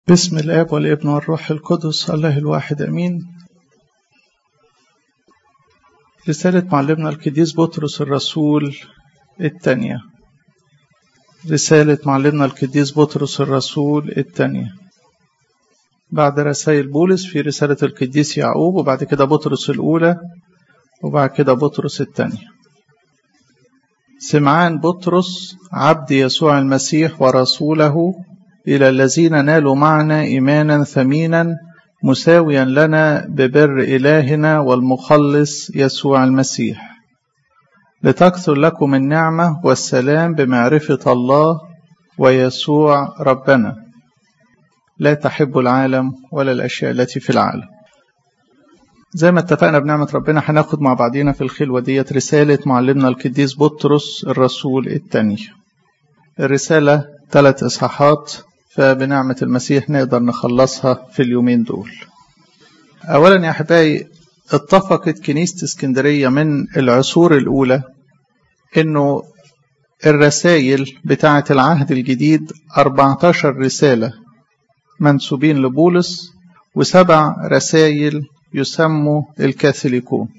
بسم الآب والابن والروح القدس الله الواحد أمين رسالة معلمنا القديس بطرس الرسول الثانية رسالة معلمنا القديس بطرس الرسول الثانية بعد رسائل بولس في رسالة القديس يعقوب وبعد كده بطرس الأولى وبعد كده بطرس الثانية سمعان بطرس عبد يسوع المسيح ورسوله إلى الذين نالوا معنا إيمانا ثمينا مساويا لنا ببر إلهنا والمخلص يسوع المسيح لتكثر لكم النعمة والسلام بمعرفة الله ويسوع ربنا لا تحب العالم ولا الأشياء التي في العالم زي ما اتفقنا بنعمة ربنا هناخد مع بعضينا في الخلوة ديت رسالة معلمنا القديس بطرس الرسول الثاني الرسالة ثلاث إصحاحات فبنعمة المسيح نقدر نخلصها في اليومين دول أولا يا أحبائي اتفقت كنيسة اسكندرية من العصور الأولى إنه الرسائل بتاعة العهد الجديد 14 رسالة منسوبين لبولس وسبع رسائل يسموا الكاثوليكون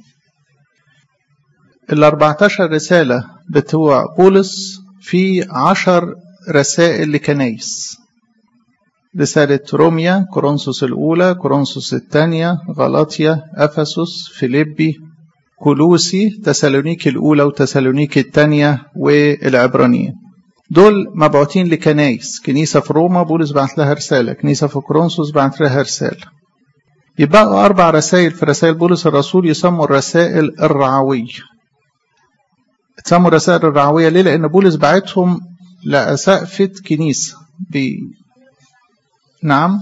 ال 14 رسالة بتوع بولس في عشر رسائل لكنايس رسالة روميا كورنثوس الأولى كورنثوس الثانية غلاطيا أفسس فيليبي كولوسي تسالونيكي الأولى وتسالونيكي الثانية والعبرانيين دول مبعوثين لكنايس كنيسة في روما بولس بعت لها رسالة كنيسة في كورنثوس بعت لها رسالة يبقى أربع رسائل في رسائل بولس الرسول يسموا الرسائل الرعوية تسموا الرسائل الرعوية ليه؟ لأن بولس بعتهم لأسقفة كنيسة ب... نعم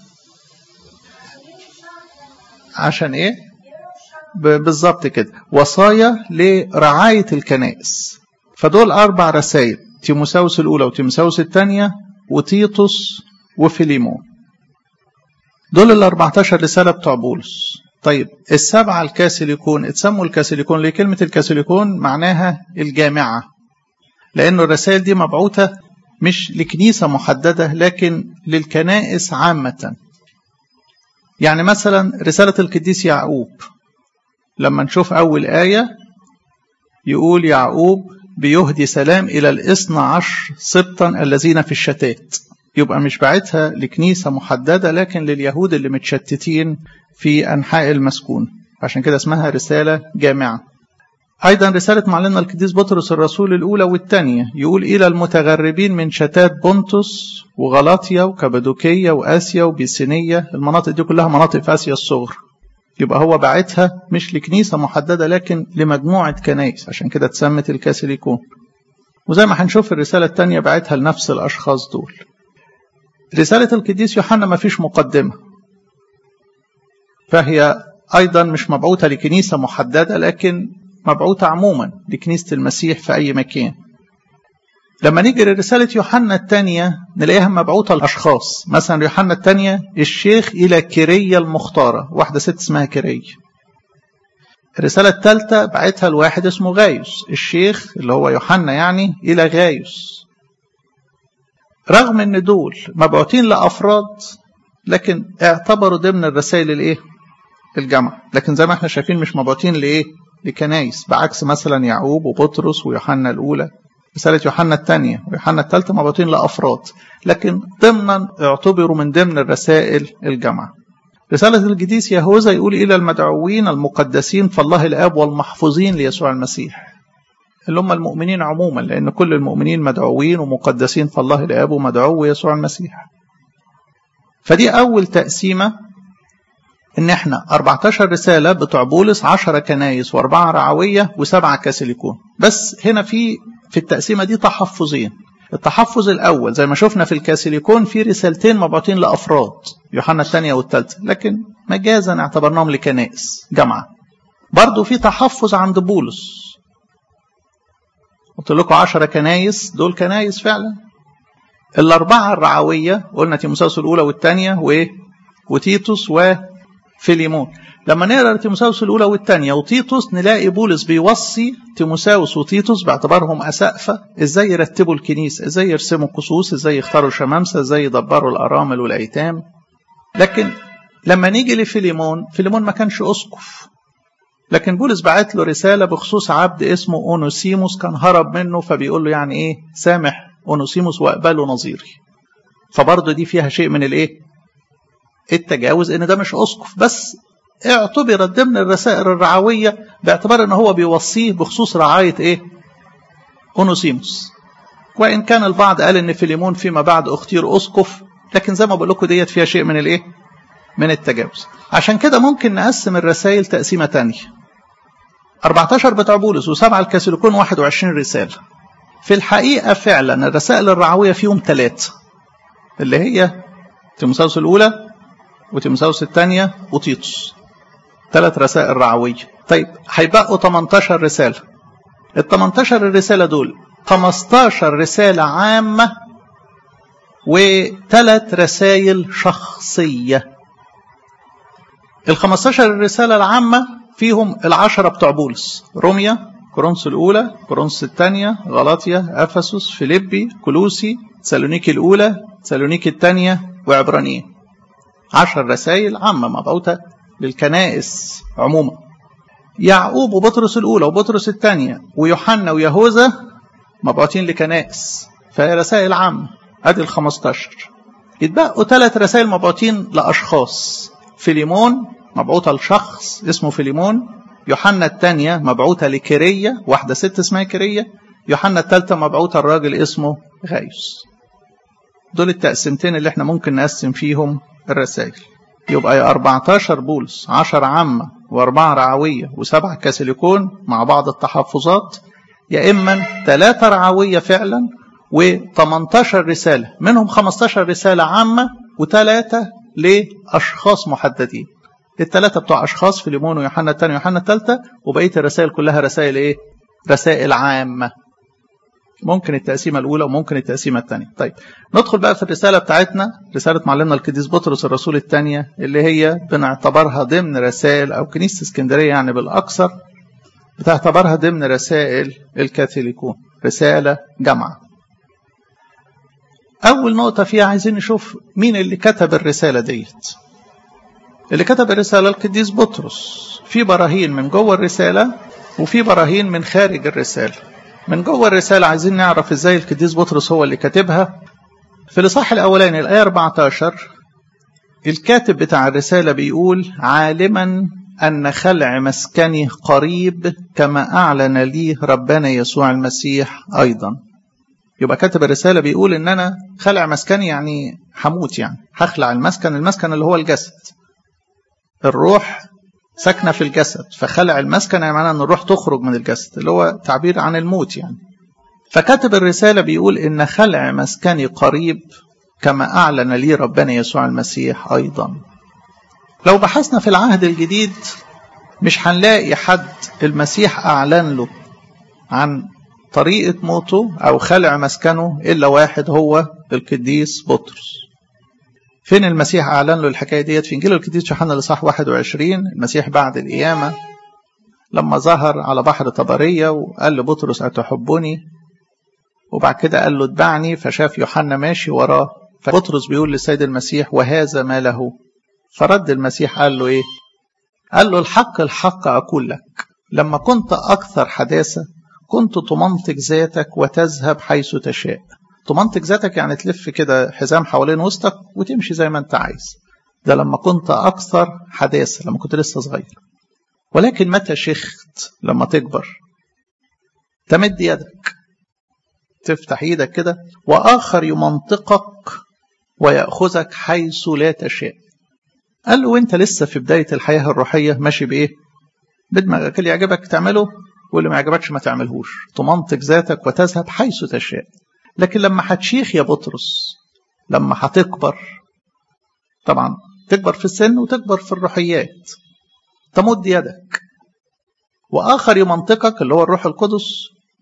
عشان ايه بالظبط كده وصايا لرعاية الكنائس فدول أربع رسائل تيموساوس الأولى وتيموساوس الثانية وتيتوس وفيليمون دول ال 14 رسالة بتوع بولس طيب السبعة الكاثوليكون اتسموا الكاثوليكون ليه كلمة الكاثوليكون معناها الجامعة لأنه الرسائل دي مبعوثة مش لكنيسة محددة لكن للكنائس عامة يعني مثلا رسالة القديس يعقوب لما نشوف أول آية يقول يعقوب بيهدي سلام إلى الاثنى عشر سبطا الذين في الشتات يبقى مش باعتها لكنيسة محددة لكن لليهود اللي متشتتين في أنحاء المسكون عشان كده اسمها رسالة جامعة أيضا رسالة معلمنا القديس بطرس الرسول الأولى والثانية يقول إلى المتغربين من شتات بونتوس وغلاطيا وكابادوكية وآسيا وبيسينية المناطق دي كلها مناطق في آسيا الصغرى يبقى هو باعتها مش لكنيسة محددة لكن لمجموعة كنايس عشان كده اتسمت الكاثوليكون وزي ما هنشوف الرسالة الثانية باعتها لنفس الأشخاص دول رسالة القديس يوحنا ما فيش مقدمة فهي أيضا مش مبعوثة لكنيسة محددة لكن مبعوثة عموما لكنيسة المسيح في أي مكان لما نيجي لرسالة يوحنا الثانية نلاقيها مبعوثة لأشخاص مثلا يوحنا الثانية الشيخ إلى كيرية المختارة واحدة ست اسمها كيرية الرسالة الثالثة بعتها لواحد اسمه غايوس الشيخ اللي هو يوحنا يعني إلى غايوس رغم ان دول مبعوثين لأفراد لكن اعتبروا ضمن الرسائل الايه الجامعة لكن زي ما احنا شايفين مش مبعوثين لايه لكنايس بعكس مثلا يعقوب وبطرس ويوحنا الأولى رسالة يوحنا الثانية ويوحنا الثالثة مبعوثين لأفراد لكن ضمنا اعتبروا من ضمن الرسائل الجامعة رسالة القديس يهوذا يقول إلى المدعوين المقدسين فالله الآب والمحفوظين ليسوع المسيح اللي هم المؤمنين عموما لأن كل المؤمنين مدعوين ومقدسين فالله الآب ومدعو يسوع المسيح فدي أول تقسيمة ان احنا 14 رساله بتوع بولس 10 كنايس واربعه رعويه وسبعه كاثوليكون بس هنا في في التقسيمه دي تحفظين التحفظ الاول زي ما شفنا في الكاثوليكون في رسالتين مبعوثين لافراد يوحنا الثانيه والثالثه لكن مجازا اعتبرناهم لكنائس جامعه برضه في تحفظ عند بولس قلت لكم 10 كنايس دول كنايس فعلا الاربعه الرعويه قلنا تيموساوس الاولى والثانيه وايه وتيتوس و فيليمون لما نقرا تيموساوس الاولى والثانيه وتيتوس نلاقي بولس بيوصي تيموساوس وتيتوس باعتبارهم اسقفه ازاي يرتبوا الكنيسه ازاي يرسموا القصوص ازاي يختاروا شمامسه ازاي يدبروا الارامل والايتام لكن لما نيجي لفيليمون فيليمون ما كانش اسقف لكن بولس بعت له رساله بخصوص عبد اسمه اونوسيموس كان هرب منه فبيقول له يعني ايه سامح اونوسيموس واقبله نظيري فبرضه دي فيها شيء من الايه التجاوز ان ده مش اسقف بس اعتبرت ضمن الرسائل الرعويه باعتبار ان هو بيوصيه بخصوص رعايه ايه اونوسيموس وان كان البعض قال ان فيليمون فيما بعد اختير اسقف لكن زي ما بقول لكم ديت فيها شيء من الايه من التجاوز عشان كده ممكن نقسم الرسائل تقسيمه تانية 14 بتاع بولس وسبعه الكاثوليكون 21 رساله في الحقيقه فعلا الرسائل الرعويه فيهم ثلاثه اللي هي تيموساوس الاولى وتيموساوس الثانيه وتيتوس ثلاث رسائل رعويه طيب هيبقوا 18 رساله ال 18 رساله دول 15 رساله عامه وثلاث رسائل شخصيه ال 15 رساله العامه فيهم العشره بتوع بولس روميا كورنثوس الاولى كورنثوس الثانيه غلاطيا افسس فيليبي كولوسي سالونيكي الاولى سالونيكي الثانيه وعبرانيين عشر رسائل عامة مبعوثة للكنائس عموما يعقوب وبطرس الأولى وبطرس الثانية ويوحنا ويهوذا مبعوثين لكنائس فهي رسائل عامة ادي ال 15 يتبقوا ثلاث رسائل مبعوثين لأشخاص فيليمون مبعوثة لشخص اسمه فيليمون يوحنا الثانية مبعوثة لكيرية واحدة ست اسمها كيرية يوحنا الثالثة مبعوثة الراجل اسمه غايوس دول التقسيمتين اللي احنا ممكن نقسم فيهم الرسائل يبقى يا 14 بولس 10 عامة وأربعة رعوية وسبعة كاسيليكون مع بعض التحفظات يا إما ثلاثة رعوية فعلا و18 رسالة منهم 15 رسالة عامة وثلاثة لأشخاص محددين الثلاثة بتوع أشخاص فيليمون ويوحنا الثاني ويوحنا الثالثة وبقية الرسائل كلها رسائل إيه؟ رسائل عامة ممكن التقسيمة الأولى وممكن التقسيمة الثانية طيب ندخل بقى في الرسالة بتاعتنا رسالة معلمنا القديس بطرس الرسول الثانية اللي هي بنعتبرها ضمن رسائل أو كنيسة اسكندرية يعني بالأكثر بتعتبرها ضمن رسائل الكاثوليكون رسالة جامعة أول نقطة فيها عايزين نشوف مين اللي كتب الرسالة ديت اللي كتب الرسالة القديس بطرس في براهين من جوه الرسالة وفي براهين من خارج الرسالة من جوه الرسالة عايزين نعرف ازاي القديس بطرس هو اللي كاتبها في الإصحاح الأولاني الآية 14 الكاتب بتاع الرسالة بيقول عالما أن خلع مسكني قريب كما أعلن لي ربنا يسوع المسيح أيضا يبقى كاتب الرسالة بيقول إن أنا خلع مسكني يعني هموت يعني هخلع المسكن المسكن اللي هو الجسد الروح ساكنه في الجسد فخلع المسكن يعني معناه ان الروح تخرج من الجسد اللي هو تعبير عن الموت يعني فكاتب الرساله بيقول ان خلع مسكني قريب كما اعلن لي ربنا يسوع المسيح ايضا لو بحثنا في العهد الجديد مش هنلاقي حد المسيح اعلن له عن طريقه موته او خلع مسكنه الا واحد هو القديس بطرس فين المسيح أعلن له الحكاية ديت في إنجيل القديس يوحنا الإصحاح 21 المسيح بعد القيامة لما ظهر على بحر طبرية وقال لبطرس أتحبني وبعد كده قال له اتبعني فشاف يوحنا ماشي وراه فبطرس بيقول للسيد المسيح وهذا ما له فرد المسيح قال له إيه قال له الحق الحق أقول لك لما كنت أكثر حداثة كنت تمنطق ذاتك وتذهب حيث تشاء تمنطق ذاتك يعني تلف كده حزام حوالين وسطك وتمشي زي ما انت عايز ده لما كنت أكثر حداثة لما كنت لسه صغير ولكن متى شخت لما تكبر تمد يدك تفتح ايدك كده وآخر يمنطقك ويأخذك حيث لا تشاء قال له وانت لسه في بداية الحياة الروحية ماشي بإيه بدماغك اللي يعجبك تعمله واللي ما يعجبكش ما تعملهوش تمنطق ذاتك وتذهب حيث تشاء لكن لما هتشيخ يا بطرس لما هتكبر طبعا تكبر في السن وتكبر في الروحيات تمد يدك وآخر يمنطقك اللي هو الروح القدس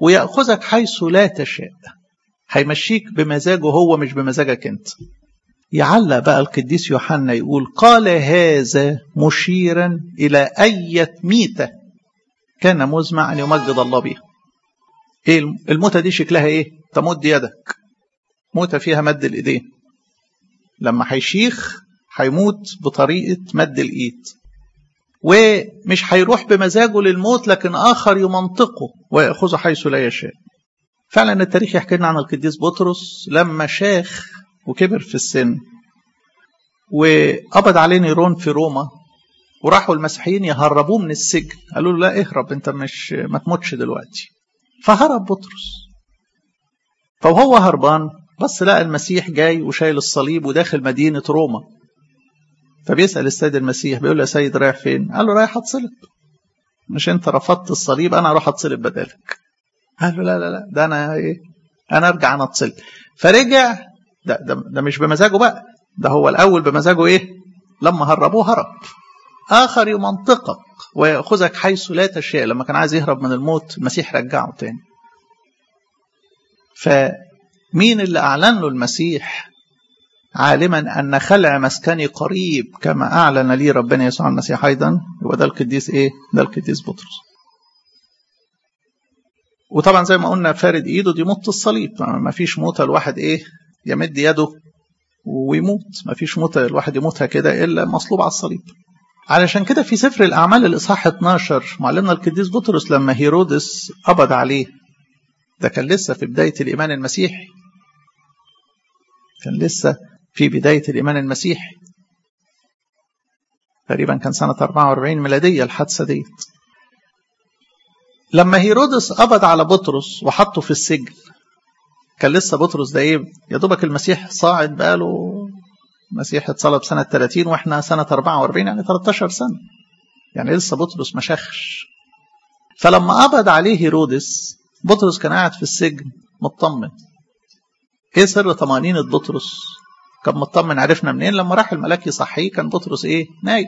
ويأخذك حيث لا تشاء هيمشيك بمزاجه هو مش بمزاجك انت يعلق بقى القديس يوحنا يقول قال هذا مشيرا إلى أية ميتة كان مزمع أن يمجد الله بها إيه الموتة دي شكلها إيه تمد يدك موتة فيها مد الإيدين لما هيشيخ هيموت بطريقة مد الإيد ومش هيروح بمزاجه للموت لكن آخر يمنطقه ويأخذه حيث لا يشاء فعلا التاريخ يحكي لنا عن القديس بطرس لما شاخ وكبر في السن وقبض عليه نيرون في روما وراحوا المسيحيين يهربوه من السجن قالوا له لا اهرب انت مش ما تموتش دلوقتي فهرب بطرس فوهو هربان بس لقى المسيح جاي وشايل الصليب وداخل مدينة روما فبيسأل السيد المسيح بيقول له يا سيد رايح فين قال له رايح اتصلب مش انت رفضت الصليب انا اروح اتصلب بدالك قال له لا لا لا ده انا ايه انا ارجع انا اتصلب فرجع ده, ده, ده مش بمزاجه بقى ده هو الاول بمزاجه ايه لما هربوه هرب اخر يمنطقك وياخذك حيث لا تشاء لما كان عايز يهرب من الموت المسيح رجعه تاني فمين اللي اعلن له المسيح عالما ان خلع مسكني قريب كما اعلن لي ربنا يسوع المسيح ايضا يبقى ده القديس ايه ده القديس بطرس وطبعا زي ما قلنا فارد ايده دي موت الصليب ما فيش موتة الواحد ايه يمد يده ويموت ما فيش موتة الواحد يموتها كده الا مصلوب على الصليب علشان كده في سفر الاعمال الاصحاح 12 معلمنا القديس بطرس لما هيرودس قبض عليه ده كان لسه في بداية الإيمان المسيحي كان لسه في بداية الإيمان المسيحي تقريبا كان سنة 44 ميلادية الحادثة ديت لما هيرودس قبض على بطرس وحطه في السجن كان لسه بطرس ده ايه يا دوبك المسيح صاعد بقاله المسيح اتصلب سنة 30 واحنا سنة 44 يعني 13 سنة يعني لسه بطرس ما شخش فلما قبض عليه هيرودس بطرس كان قاعد في السجن مطمن ايه سر طمانينة بطرس كان مطمن عرفنا منين لما راح الملاك يصحيه كان بطرس ايه نايم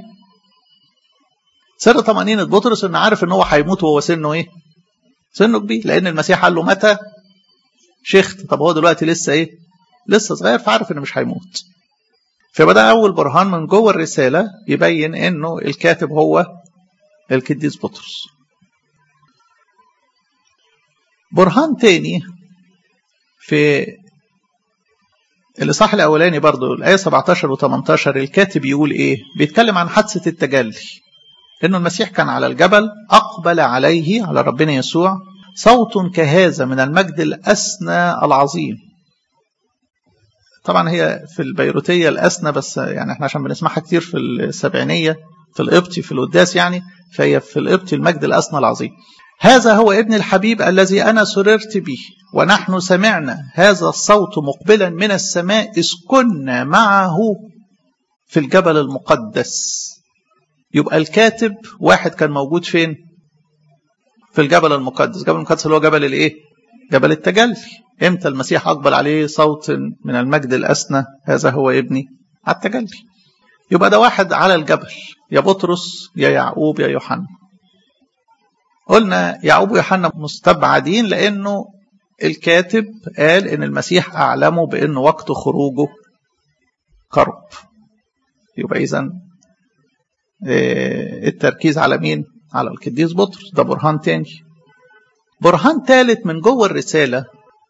سر طمانينة بطرس انه عارف ان هو هيموت وهو سنه ايه سنه كبير لان المسيح قال له متى شيخت طب هو دلوقتي لسه ايه لسه صغير فعارف انه مش هيموت فبدا اول برهان من جوه الرساله يبين انه الكاتب هو القديس بطرس برهان تاني في الإصحاح الأولاني برضو الآية 17 و 18 الكاتب يقول إيه؟ بيتكلم عن حادثة التجلي إنه المسيح كان على الجبل أقبل عليه على ربنا يسوع صوت كهذا من المجد الأسنى العظيم طبعا هي في البيروتية الأسنى بس يعني احنا عشان بنسمعها كتير في السبعينية في القبطي في القداس يعني فهي في القبطي المجد الأسنى العظيم هذا هو ابن الحبيب الذي أنا سررت به ونحن سمعنا هذا الصوت مقبلا من السماء إذ كنا معه في الجبل المقدس يبقى الكاتب واحد كان موجود فين في الجبل المقدس الجبل المقدس اللي هو جبل الايه جبل التجلي امتى المسيح اقبل عليه صوت من المجد الاسنى هذا هو ابني على التجلي يبقى ده واحد على الجبل يا بطرس يا يعقوب يا يوحنا قلنا يعقوب ويوحنا مستبعدين لانه الكاتب قال ان المسيح اعلمه بان وقت خروجه قرب يبقى اذا التركيز على مين على القديس بطرس ده برهان تاني برهان ثالث من جوه الرساله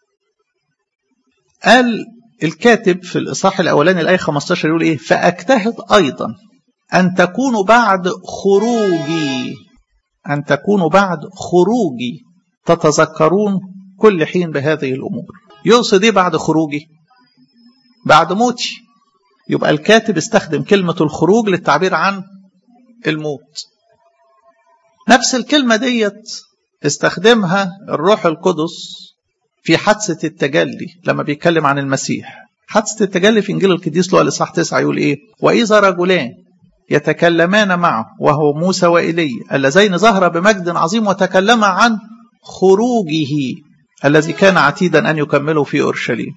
قال الكاتب في الاصحاح الاولاني الايه 15 يقول ايه فاجتهد ايضا ان تكونوا بعد خروجي أن تكونوا بعد خروجي تتذكرون كل حين بهذه الأمور يقصد إيه بعد خروجي بعد موتي يبقى الكاتب استخدم كلمة الخروج للتعبير عن الموت نفس الكلمة ديت استخدمها الروح القدس في حادثة التجلي لما بيتكلم عن المسيح حادثة التجلي في إنجيل القديس لوقا الإصحاح 9 يقول إيه وإذا رجلان يتكلمان معه وهو موسى وإيلي اللذين ظهر بمجد عظيم وتكلما عن خروجه الذي كان عتيدا أن يكمله في أورشليم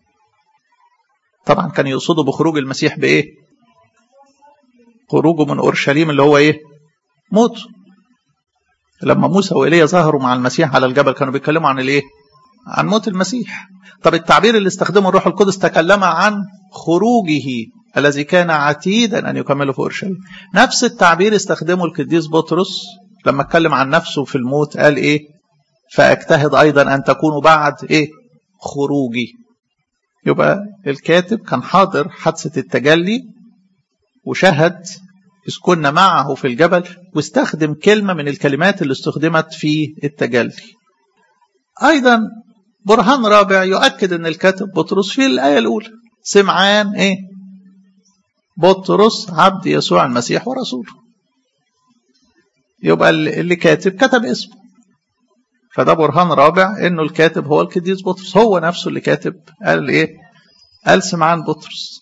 طبعا كان يقصده بخروج المسيح بإيه خروجه من أورشليم اللي هو إيه موت لما موسى وإيليا ظهروا مع المسيح على الجبل كانوا بيتكلموا عن الإيه عن موت المسيح طب التعبير اللي استخدمه الروح القدس تكلم عن خروجه الذي كان عتيدا أن يكمله في أورشليم نفس التعبير استخدمه القديس بطرس لما اتكلم عن نفسه في الموت قال إيه فأجتهد أيضا أن تكونوا بعد إيه خروجي يبقى الكاتب كان حاضر حادثة التجلي وشهد إذ كنا معه في الجبل واستخدم كلمة من الكلمات اللي استخدمت في التجلي أيضا برهان رابع يؤكد أن الكاتب بطرس في الآية الأولى سمعان إيه بطرس عبد يسوع المسيح ورسوله يبقى اللي كاتب كتب اسمه فده برهان رابع انه الكاتب هو القديس بطرس هو نفسه اللي كاتب قال ايه قال سمعان بطرس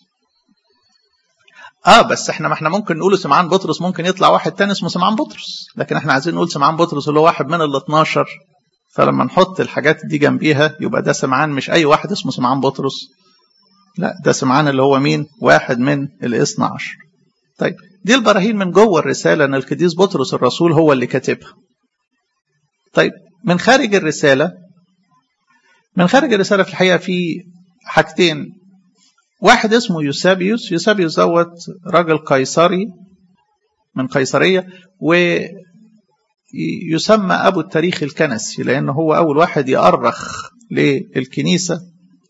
اه بس احنا ما احنا ممكن نقول سمعان بطرس ممكن يطلع واحد تاني اسمه سمعان بطرس لكن احنا عايزين نقول سمعان بطرس اللي هو واحد من ال 12 فلما نحط الحاجات دي جنبيها يبقى ده سمعان مش اي واحد اسمه سمعان بطرس لا ده سمعان اللي هو مين واحد من الاثنى عشر طيب دي البراهين من جوه الرسالة ان القديس بطرس الرسول هو اللي كاتبها طيب من خارج الرسالة من خارج الرسالة في الحقيقة في حاجتين واحد اسمه يوسابيوس يوسابيوس دوت راجل قيصري من قيصرية ويسمى أبو التاريخ الكنسي لأنه هو أول واحد يأرخ للكنيسة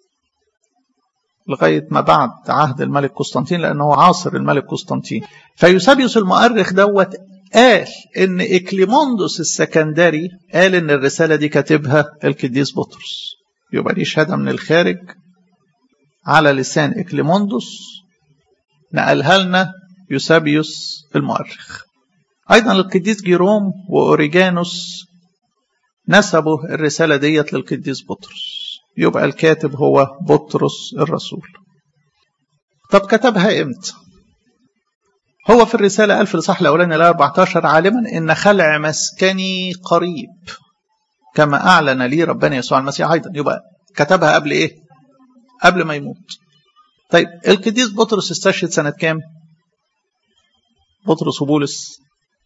لغاية ما بعد عهد الملك قسطنطين لأنه عاصر الملك قسطنطين فيوسابيوس المؤرخ دوت قال ان اكليموندوس السكندري قال ان الرساله دي كاتبها القديس بطرس يبقى دي شهاده من الخارج على لسان اكليموندوس نقلها لنا يوسابيوس المؤرخ ايضا القديس جيروم واوريجانوس نسبوا الرساله ديت للقديس بطرس يبقى الكاتب هو بطرس الرسول طب كتبها امتى هو في الرسالة قال في الإصحاح الأولاني الآية 14 عالما إن خلع مسكني قريب كما أعلن لي ربنا يسوع المسيح أيضا يبقى كتبها قبل إيه؟ قبل ما يموت. طيب القديس بطرس استشهد سنة كام؟ بطرس وبولس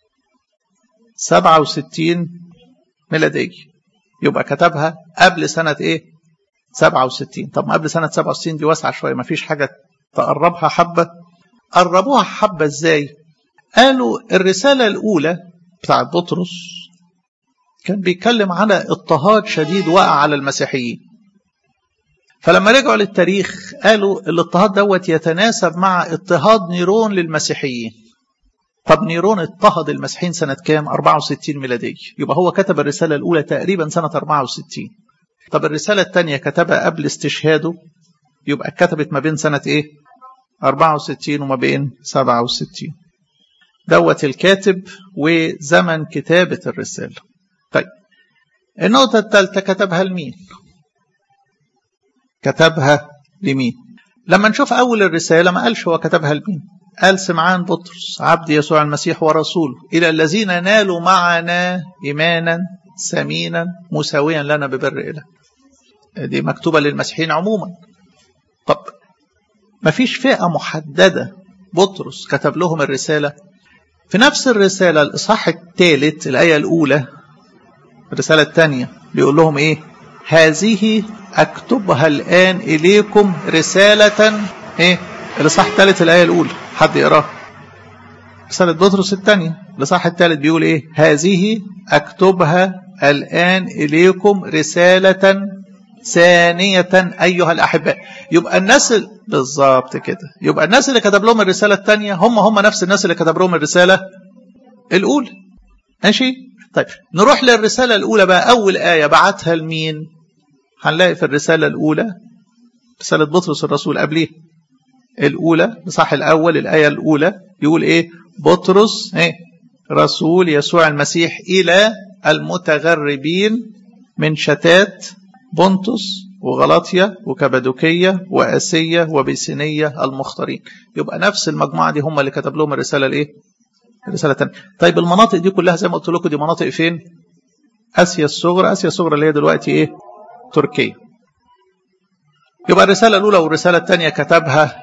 67 ميلادية يبقى كتبها قبل سنة إيه؟ 67 طب ما قبل سنة 67 دي واسعة شوية ما فيش حاجة تقربها حبة قربوها حبة ازاي قالوا الرسالة الأولى بتاعت بطرس كان بيتكلم على اضطهاد شديد وقع على المسيحيين فلما رجعوا للتاريخ قالوا الاضطهاد دوت يتناسب مع اضطهاد نيرون للمسيحيين طب نيرون اضطهد المسيحيين سنة كام 64 ميلادية يبقى هو كتب الرسالة الأولى تقريبا سنة 64 طب الرسالة الثانية كتبها قبل استشهاده يبقى اتكتبت ما بين سنة ايه 64 وما بين 67 دوت الكاتب وزمن كتابة الرسالة طيب النقطة الثالثة كتبها لمين كتبها لمين لما نشوف أول الرسالة ما قالش هو كتبها لمين قال سمعان بطرس عبد يسوع المسيح ورسوله إلى الذين نالوا معنا إيمانا ثمينا مساويا لنا ببر إله دي مكتوبة للمسيحيين عموما طب ما فيش فئة محددة بطرس كتب لهم الرسالة في نفس الرسالة الإصحاح الثالث الآية الأولى الرسالة الثانية بيقول لهم إيه هذه أكتبها الآن إليكم رسالة إيه الإصحاح الثالث الآية الأولى حد يقراه رسالة بطرس الثانية الإصحاح الثالث بيقول إيه هذه أكتبها الآن إليكم رسالة ثانية أيها الأحباء يبقى الناس بالظبط كده يبقى الناس اللي كتب لهم الرسالة الثانية هم هم نفس الناس اللي كتب لهم الرسالة الأولى ماشي طيب نروح للرسالة الأولى بقى أول آية بعتها لمين هنلاقي في الرسالة الأولى رسالة بطرس الرسول قبليه الأولى بصح الأول الآية الأولى يقول إيه بطرس إيه رسول يسوع المسيح إلى المتغربين من شتات بونتوس وغلاطيا وكبادوكية وآسية وبيسينية المختارين يبقى نفس المجموعة دي هم اللي كتب لهم الرسالة الإيه؟ الرسالة الثانية طيب المناطق دي كلها زي ما قلت لكم دي مناطق فين؟ آسيا الصغرى آسيا الصغرى اللي هي دلوقتي إيه؟ تركيا يبقى الرسالة الأولى والرسالة الثانية كتبها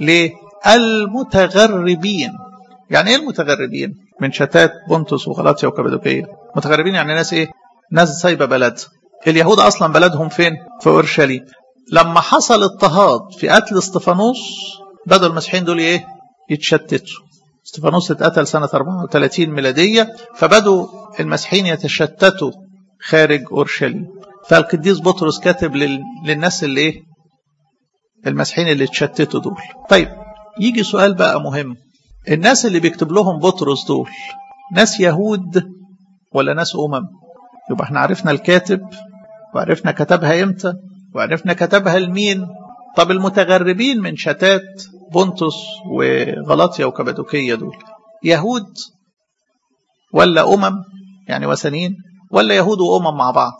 للمتغربين يعني إيه المتغربين؟ من شتات بونتوس وغلاطيا وكبادوكية متغربين يعني ناس إيه؟ ناس سايبة بلد اليهود اصلا بلدهم فين في اورشليم لما حصل اضطهاد في قتل استفانوس بدأوا المسيحيين دول ايه يتشتتوا استفانوس اتقتل سنة 34 ميلادية فبدوا المسيحيين يتشتتوا خارج أورشليم فالقديس بطرس كاتب لل... للناس اللي ايه المسيحيين اللي اتشتتوا دول طيب يجي سؤال بقى مهم الناس اللي بيكتب لهم بطرس دول ناس يهود ولا ناس أمم يبقى احنا عرفنا الكاتب وعرفنا كتبها امتى وعرفنا كتبها لمين طب المتغربين من شتات بونتوس وغلاطيا وكبادوكية دول يهود ولا أمم يعني وثنيين ولا يهود وأمم مع بعض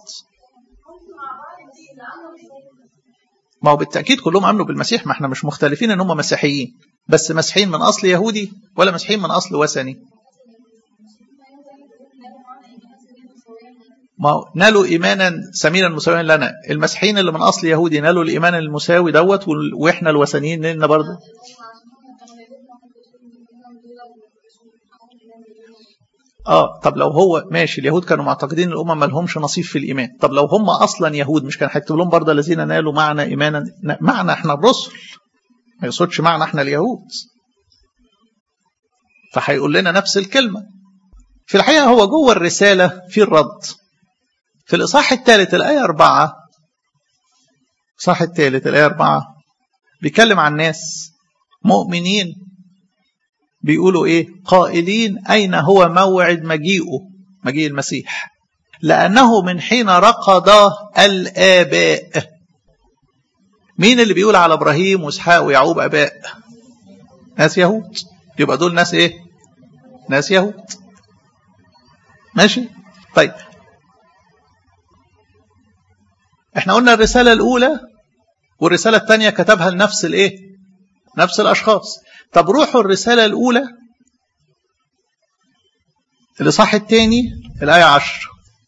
ما هو بالتأكيد كلهم آمنوا بالمسيح ما احنا مش مختلفين ان هم مسيحيين بس مسيحيين من أصل يهودي ولا مسيحيين من أصل وثني ما نالوا إيمانا سمينا مساويا لنا المسيحيين اللي من أصل يهودي نالوا الإيمان المساوي دوت وإحنا الوثنيين نلنا برضه اه طب لو هو ماشي اليهود كانوا معتقدين الامم ما لهمش نصيب في الايمان طب لو هم اصلا يهود مش كان هيكتب لهم برضه الذين نالوا معنا ايمانا معنا احنا الرسل ما يقصدش معنا احنا اليهود فهيقول لنا نفس الكلمه في الحقيقه هو جوه الرساله في الرد في الاصحاح الثالث الايه أربعة الاصحاح الثالث الايه أربعة بيتكلم عن ناس مؤمنين بيقولوا ايه قائلين اين هو موعد مجيئه مجيء المسيح لانه من حين رقد الاباء مين اللي بيقول على ابراهيم واسحاق ويعقوب اباء ناس يهود يبقى دول ناس ايه ناس يهود ماشي طيب احنا قلنا الرساله الاولى والرساله الثانيه كتبها لنفس الايه نفس الاشخاص طب روحوا الرسالة الأولى الإصحاح الثاني الآية عشر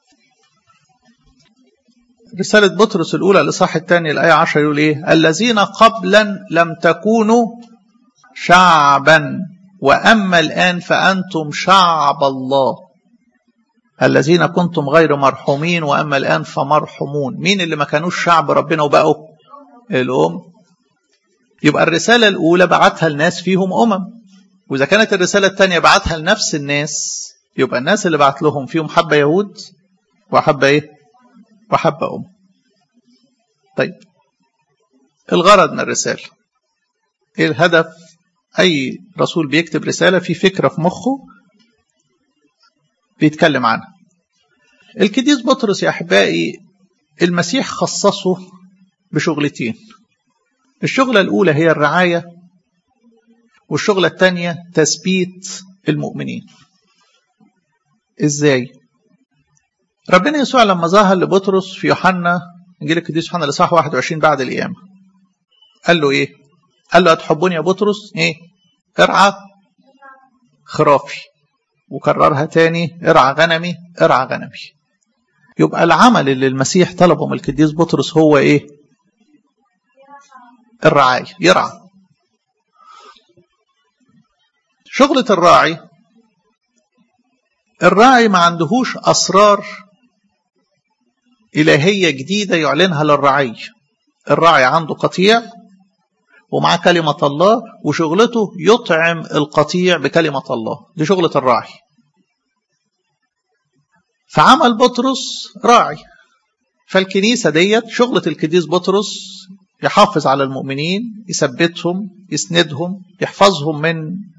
رسالة بطرس الأولى الإصحاح الثاني الآية عشر يقول إيه الذين قبلا لم تكونوا شعبا وأما الآن فأنتم شعب الله الذين كنتم غير مرحومين وأما الآن فمرحومون مين اللي ما كانوش شعب ربنا وبقوا الأم يبقى الرسالة الأولى بعتها الناس فيهم أمم وإذا كانت الرسالة الثانية بعتها لنفس الناس يبقى الناس اللي بعت لهم فيهم حبة يهود وحبة إيه؟ وحبة أم طيب الغرض من الرسالة إيه الهدف أي رسول بيكتب رسالة في فكرة في مخه بيتكلم عنها الكديس بطرس يا أحبائي المسيح خصصه بشغلتين الشغلة الأولى هي الرعاية والشغلة الثانية تثبيت المؤمنين إزاي؟ ربنا يسوع لما ظهر لبطرس في يوحنا إنجيل القديس يوحنا الإصحاح 21 بعد القيامة قال له إيه؟ قال له أتحبني يا بطرس؟ إيه؟ ارعى خرافي وكررها تاني ارعى غنمي ارعى غنمي يبقى العمل اللي المسيح طلبه من القديس بطرس هو ايه الرعاية يرعى شغلة الراعي الراعي ما عندهوش أسرار إلهية جديدة يعلنها للرعي الراعي عنده قطيع ومعاه كلمة الله وشغلته يطعم القطيع بكلمة الله دي شغلة الراعي فعمل بطرس راعي فالكنيسة ديت شغلة القديس بطرس يحافظ على المؤمنين يثبتهم يسندهم يحفظهم من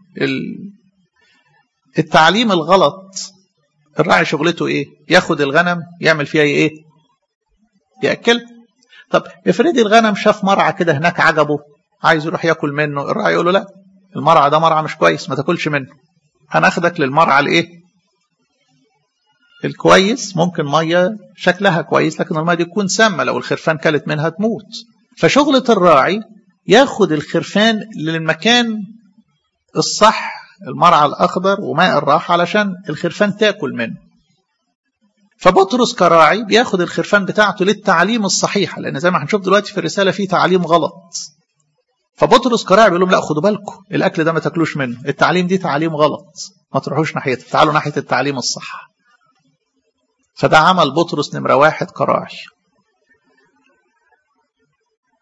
التعليم الغلط الراعي شغلته ايه ياخد الغنم يعمل فيها ايه ياكل طب افرضي الغنم شاف مرعى كده هناك عجبه عايز يروح ياكل منه الراعي يقول له لا المرعى ده مرعى مش كويس ما تاكلش منه هناخدك للمرعى الايه الكويس ممكن ميه شكلها كويس لكن الميه دي تكون سامه لو الخرفان كلت منها تموت فشغلة الراعي ياخد الخرفان للمكان الصح المرعى الأخضر وماء الراحة علشان الخرفان تاكل منه فبطرس كراعي بياخد الخرفان بتاعته للتعليم الصحيح لأن زي ما هنشوف دلوقتي في الرسالة في تعليم غلط فبطرس كراعي بيقول لهم لا خدوا بالكم الأكل ده ما تاكلوش منه التعليم دي تعليم غلط ما تروحوش ناحيته تعالوا ناحية التعليم الصح فده عمل بطرس نمرة واحد كراعي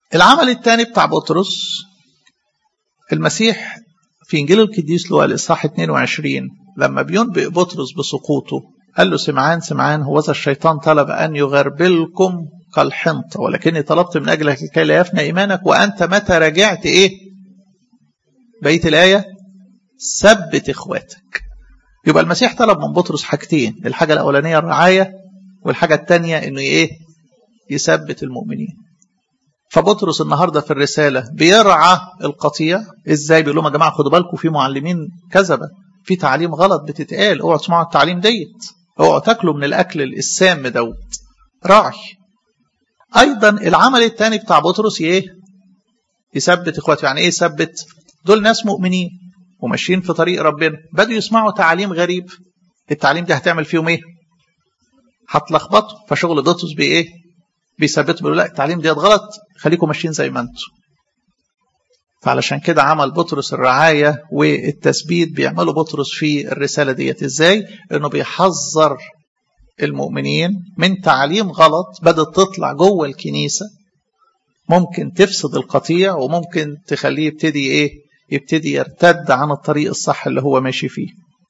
العمل الثاني بتاع بطرس المسيح في انجيل القديس لوقا الاصحاح 22 لما بينبئ بطرس بسقوطه قال له سمعان سمعان هوذا الشيطان طلب ان يغربلكم كالحنطه ولكني طلبت من اجلك لكي لا يفنى ايمانك وانت متى رجعت ايه؟ بقيه الايه ثبت اخواتك يبقى المسيح طلب من بطرس حاجتين الحاجه الاولانيه الرعايه والحاجه الثانيه انه ايه؟ يثبت المؤمنين فبطرس النهارده في الرساله بيرعى القطيع ازاي بيقول لهم يا جماعه خدوا بالكم في معلمين كذبه في تعليم غلط بتتقال اوعوا تسمعوا التعليم ديت اوعوا تاكلوا من الاكل السام دوت راعي ايضا العمل الثاني بتاع بطرس ايه يثبت اخواته يعني ايه يثبت دول ناس مؤمنين وماشيين في طريق ربنا بدوا يسمعوا تعاليم غريب التعليم دي هتعمل فيهم ايه هتلخبطوا فشغل بطرس بايه بيثبتوا بيقولوا لا التعليم ديت غلط خليكم ماشيين زي ما انتم فعلشان كده عمل بطرس الرعاية والتثبيت بيعملوا بطرس في الرسالة ديت ازاي انه بيحذر المؤمنين من تعليم غلط بدأت تطلع جوه الكنيسة ممكن تفسد القطيع وممكن تخليه يبتدي ايه يبتدي يرتد عن الطريق الصح اللي هو ماشي فيه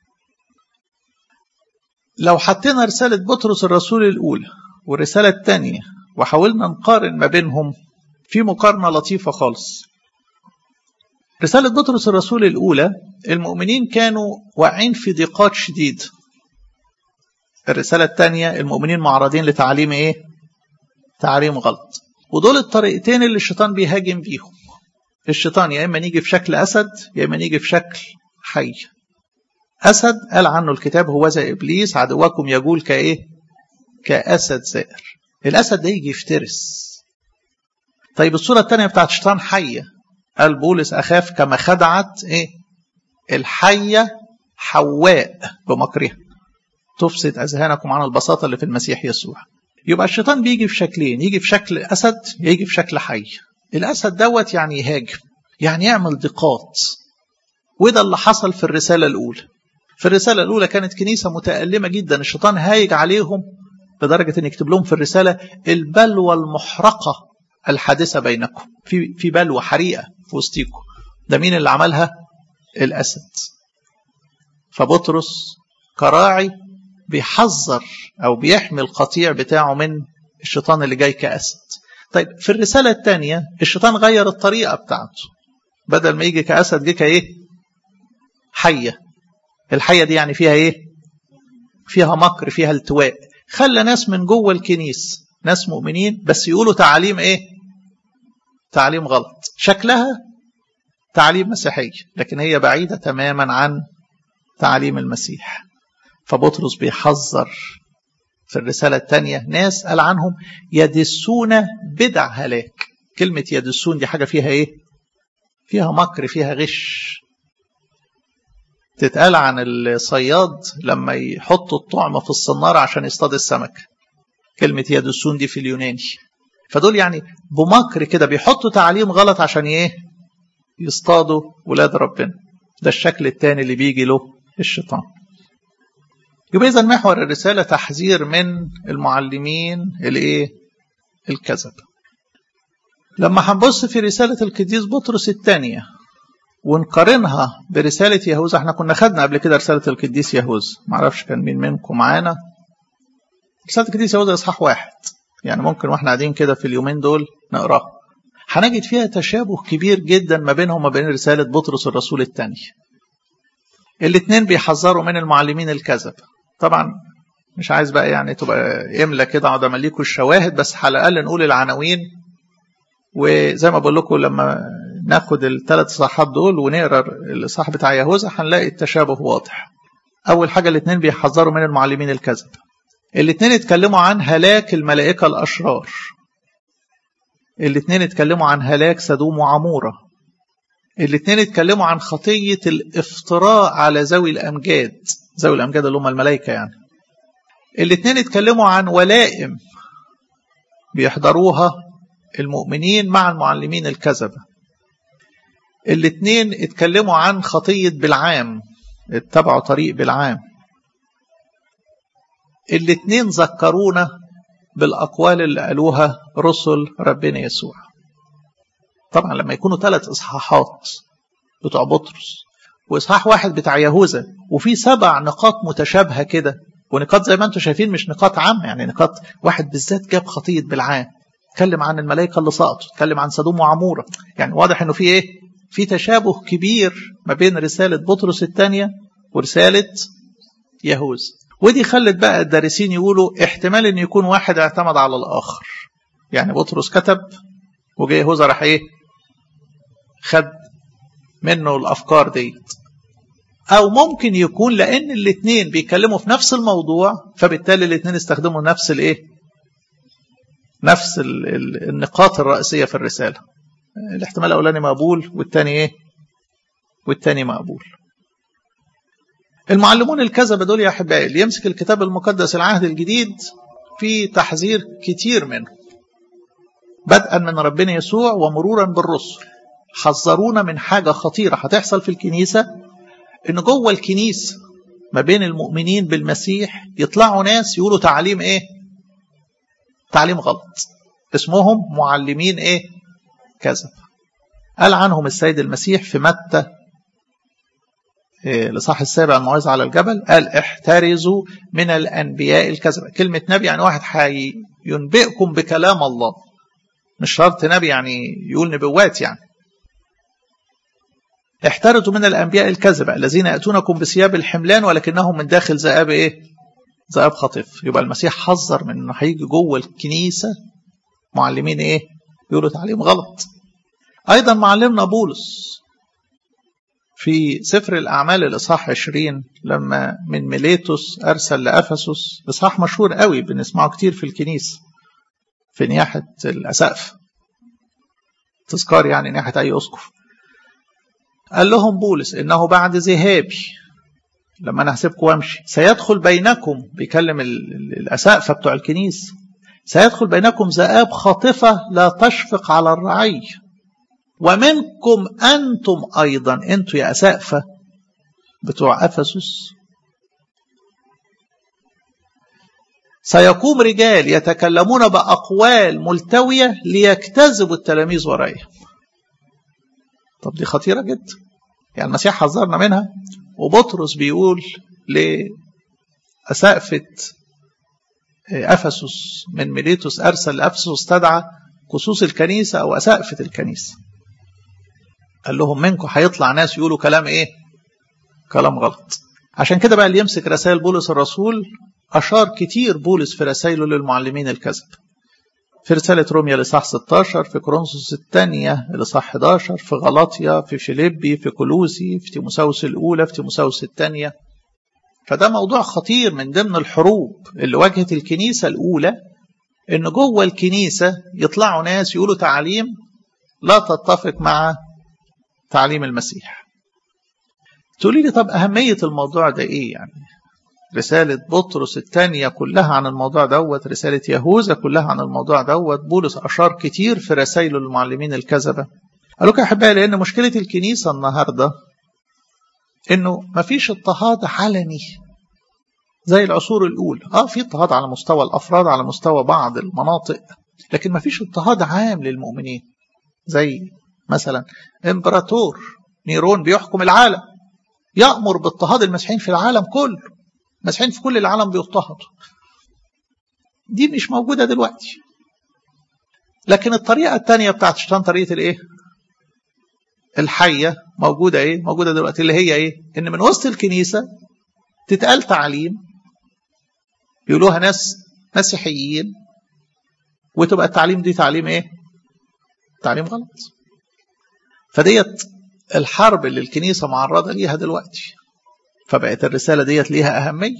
لو حطينا رسالة بطرس الرسول الأولى والرسالة الثانية وحاولنا نقارن ما بينهم في مقارنة لطيفة خالص رسالة بطرس الرسول الأولى المؤمنين كانوا واقعين في ضيقات شديد الرسالة الثانية المؤمنين معرضين لتعليم إيه؟ تعليم غلط ودول الطريقتين اللي الشيطان بيهاجم بيهم الشيطان يا إما نيجي في شكل أسد يا إما نيجي في شكل حي أسد قال عنه الكتاب هو زي إبليس عدوكم يقول كإيه؟ كأسد زائر الأسد ده يجي يفترس طيب الصورة الثانية بتاعت الشيطان حية قال بولس أخاف كما خدعت إيه؟ الحية حواء بمكرها تفسد أذهانكم عن البساطة اللي في المسيح يسوع يبقى الشيطان بيجي في شكلين يجي في شكل أسد يجي في شكل حي الأسد دوت يعني يهاجم يعني يعمل ضيقات وده اللي حصل في الرسالة الأولى في الرسالة الأولى كانت كنيسة متألمة جدا الشيطان هايج عليهم لدرجة أن يكتب لهم في الرسالة البلوى المحرقة الحادثة بينكم في في بلوى حريقة في وسطيكم ده مين اللي عملها؟ الأسد فبطرس كراعي بيحذر أو بيحمي القطيع بتاعه من الشيطان اللي جاي كأسد طيب في الرسالة الثانية الشيطان غير الطريقة بتاعته بدل ما يجي كأسد جه كإيه؟ حية الحية دي يعني فيها إيه؟ فيها مكر فيها التواء خلى ناس من جوه الكنيس ناس مؤمنين بس يقولوا تعاليم ايه تعليم غلط شكلها تعليم مسيحي لكن هي بعيدة تماما عن تعليم المسيح فبطرس بيحذر في الرسالة الثانية ناس قال عنهم يدسون بدع هلاك كلمة يدسون دي حاجة فيها ايه فيها مكر فيها غش تتقال عن الصياد لما يحط الطعم في الصنارة عشان يصطاد السمك كلمة يدسون دي في اليوناني فدول يعني بمكر كده بيحطوا تعليم غلط عشان ايه يصطادوا ولاد ربنا ده الشكل الثاني اللي بيجي له الشيطان يبقى اذا محور الرسالة تحذير من المعلمين الايه الكذب لما هنبص في رسالة القديس بطرس الثانية ونقارنها برسالة يهوذا احنا كنا خدنا قبل كده رسالة القديس يهوذا معرفش كان مين منكم معانا رسالة القديس يهوذا إصحاح واحد يعني ممكن واحنا قاعدين كده في اليومين دول نقراها هنجد فيها تشابه كبير جدا ما بينهم وما بين رسالة بطرس الرسول الثاني الاثنين بيحذروا من المعلمين الكذب طبعا مش عايز بقى يعني تبقى املى كده اقعد امليكوا الشواهد بس على الاقل نقول العناوين وزي ما بقول لكم لما ناخد الثلاث صحات دول ونقرا الاصحاح بتاع يهوذا هنلاقي التشابه واضح. اول حاجه الاثنين بيحذروا من المعلمين الكذب. الاثنين اتكلموا عن هلاك الملائكه الاشرار. الاثنين اتكلموا عن هلاك سدوم وعموره. الاثنين اتكلموا عن خطيه الافتراء على ذوي الامجاد، ذوي الامجاد اللي هم الملائكه يعني. الاثنين اتكلموا عن ولائم بيحضروها المؤمنين مع المعلمين الكذبه. الاثنين اتكلموا عن خطية بالعام اتبعوا طريق بالعام الاثنين ذكرونا بالأقوال اللي قالوها رسل ربنا يسوع طبعا لما يكونوا ثلاث اصحاحات بتوع بطرس واصحاح واحد بتاع يهوذا وفي سبع نقاط متشابهه كده ونقاط زي ما انتم شايفين مش نقاط عامه يعني نقاط واحد بالذات جاب خطيه بالعام اتكلم عن الملائكه اللي سقطوا اتكلم عن سدوم وعموره يعني واضح انه في ايه في تشابه كبير ما بين رساله بطرس الثانيه ورساله يهوذا ودي خلت بقى الدارسين يقولوا احتمال ان يكون واحد اعتمد على الاخر يعني بطرس كتب وجاي يهوذا راح ايه خد منه الافكار ديت او ممكن يكون لان الاثنين بيتكلموا في نفس الموضوع فبالتالي الاثنين استخدموا نفس الايه نفس ال ال النقاط الرئيسيه في الرساله الاحتمال الاولاني مقبول والثاني ايه والثاني مقبول المعلمون الكذبة دول يا أحبائي اللي يمسك الكتاب المقدس العهد الجديد في تحذير كتير منه بدءا من ربنا يسوع ومرورا بالرسل حذرونا من حاجة خطيرة هتحصل في الكنيسة إن جوه الكنيسة ما بين المؤمنين بالمسيح يطلعوا ناس يقولوا تعليم إيه؟ تعليم غلط اسمهم معلمين إيه؟ كذب قال عنهم السيد المسيح في متى لصح السابع الموعظة على الجبل قال احترزوا من الأنبياء الكذبة كلمة نبي يعني واحد حي ينبئكم بكلام الله مش شرط نبي يعني يقول نبوات يعني احترزوا من الأنبياء الكذبة الذين يأتونكم بثياب الحملان ولكنهم من داخل ذئاب إيه ذئاب خطيف يبقى المسيح حذر من إنه هيجي جوه الكنيسة معلمين إيه يقولوا تعليم غلط أيضا معلمنا بولس في سفر الأعمال الإصحاح 20 لما من ميليتوس أرسل لأفسس إصحاح مشهور قوي بنسمعه كتير في الكنيسة في نياحة الأسقف تذكار يعني نياحة أي أسقف قال لهم بولس إنه بعد ذهابي لما أنا هسيبكم وأمشي سيدخل بينكم بيكلم الأسقفة بتوع الكنيسة سيدخل بينكم ذئاب خاطفة لا تشفق على الرعي ومنكم أنتم أيضا أنتم يا أسقفة بتوع أفسس سيقوم رجال يتكلمون بأقوال ملتوية ليجتذبوا التلاميذ ورايهم طب دي خطيرة جدا يعني المسيح حذرنا منها وبطرس بيقول لأسقفة أفسس من ميليتوس أرسل لأفسس استدعى خصوص الكنيسة أو أسقفة الكنيسة قال لهم منكم هيطلع ناس يقولوا كلام ايه كلام غلط عشان كده بقى اللي يمسك رسائل بولس الرسول أشار كتير بولس في رسائله للمعلمين الكذب في رسالة روميا لصح 16 في كورنثوس الثانية لصح 11 في غلاطيا في فيليبي في كولوسي في تيموساوس الأولى في تيموساوس الثانية فده موضوع خطير من ضمن الحروب اللي واجهت الكنيسة الأولى إن جوه الكنيسة يطلعوا ناس يقولوا تعاليم لا تتفق مع تعليم المسيح تقولي لي طب أهمية الموضوع ده إيه يعني رسالة بطرس الثانية كلها عن الموضوع دوت رسالة يهوذا كلها عن الموضوع دوت بولس أشار كتير في رسائله للمعلمين الكذبة قالوا لك يا أحبائي لأن مشكلة الكنيسة النهاردة إنه مفيش اضطهاد علني زي العصور الأولى آه في اضطهاد على مستوى الأفراد على مستوى بعض المناطق لكن مفيش اضطهاد عام للمؤمنين زي مثلا امبراطور نيرون بيحكم العالم يأمر باضطهاد المسيحيين في العالم كله المسيحيين في كل العالم بيضطهدوا دي مش موجودة دلوقتي لكن الطريقة الثانية بتاعت الشيطان طريقة الايه الحية موجودة ايه موجودة دلوقتي اللي هي ايه ان من وسط الكنيسة تتقال تعليم يقولوها ناس مسيحيين وتبقى التعليم دي تعليم ايه تعليم غلط فديت الحرب اللي الكنيسة معرضة ليها دلوقتي فبقت الرسالة ديت ليها أهمية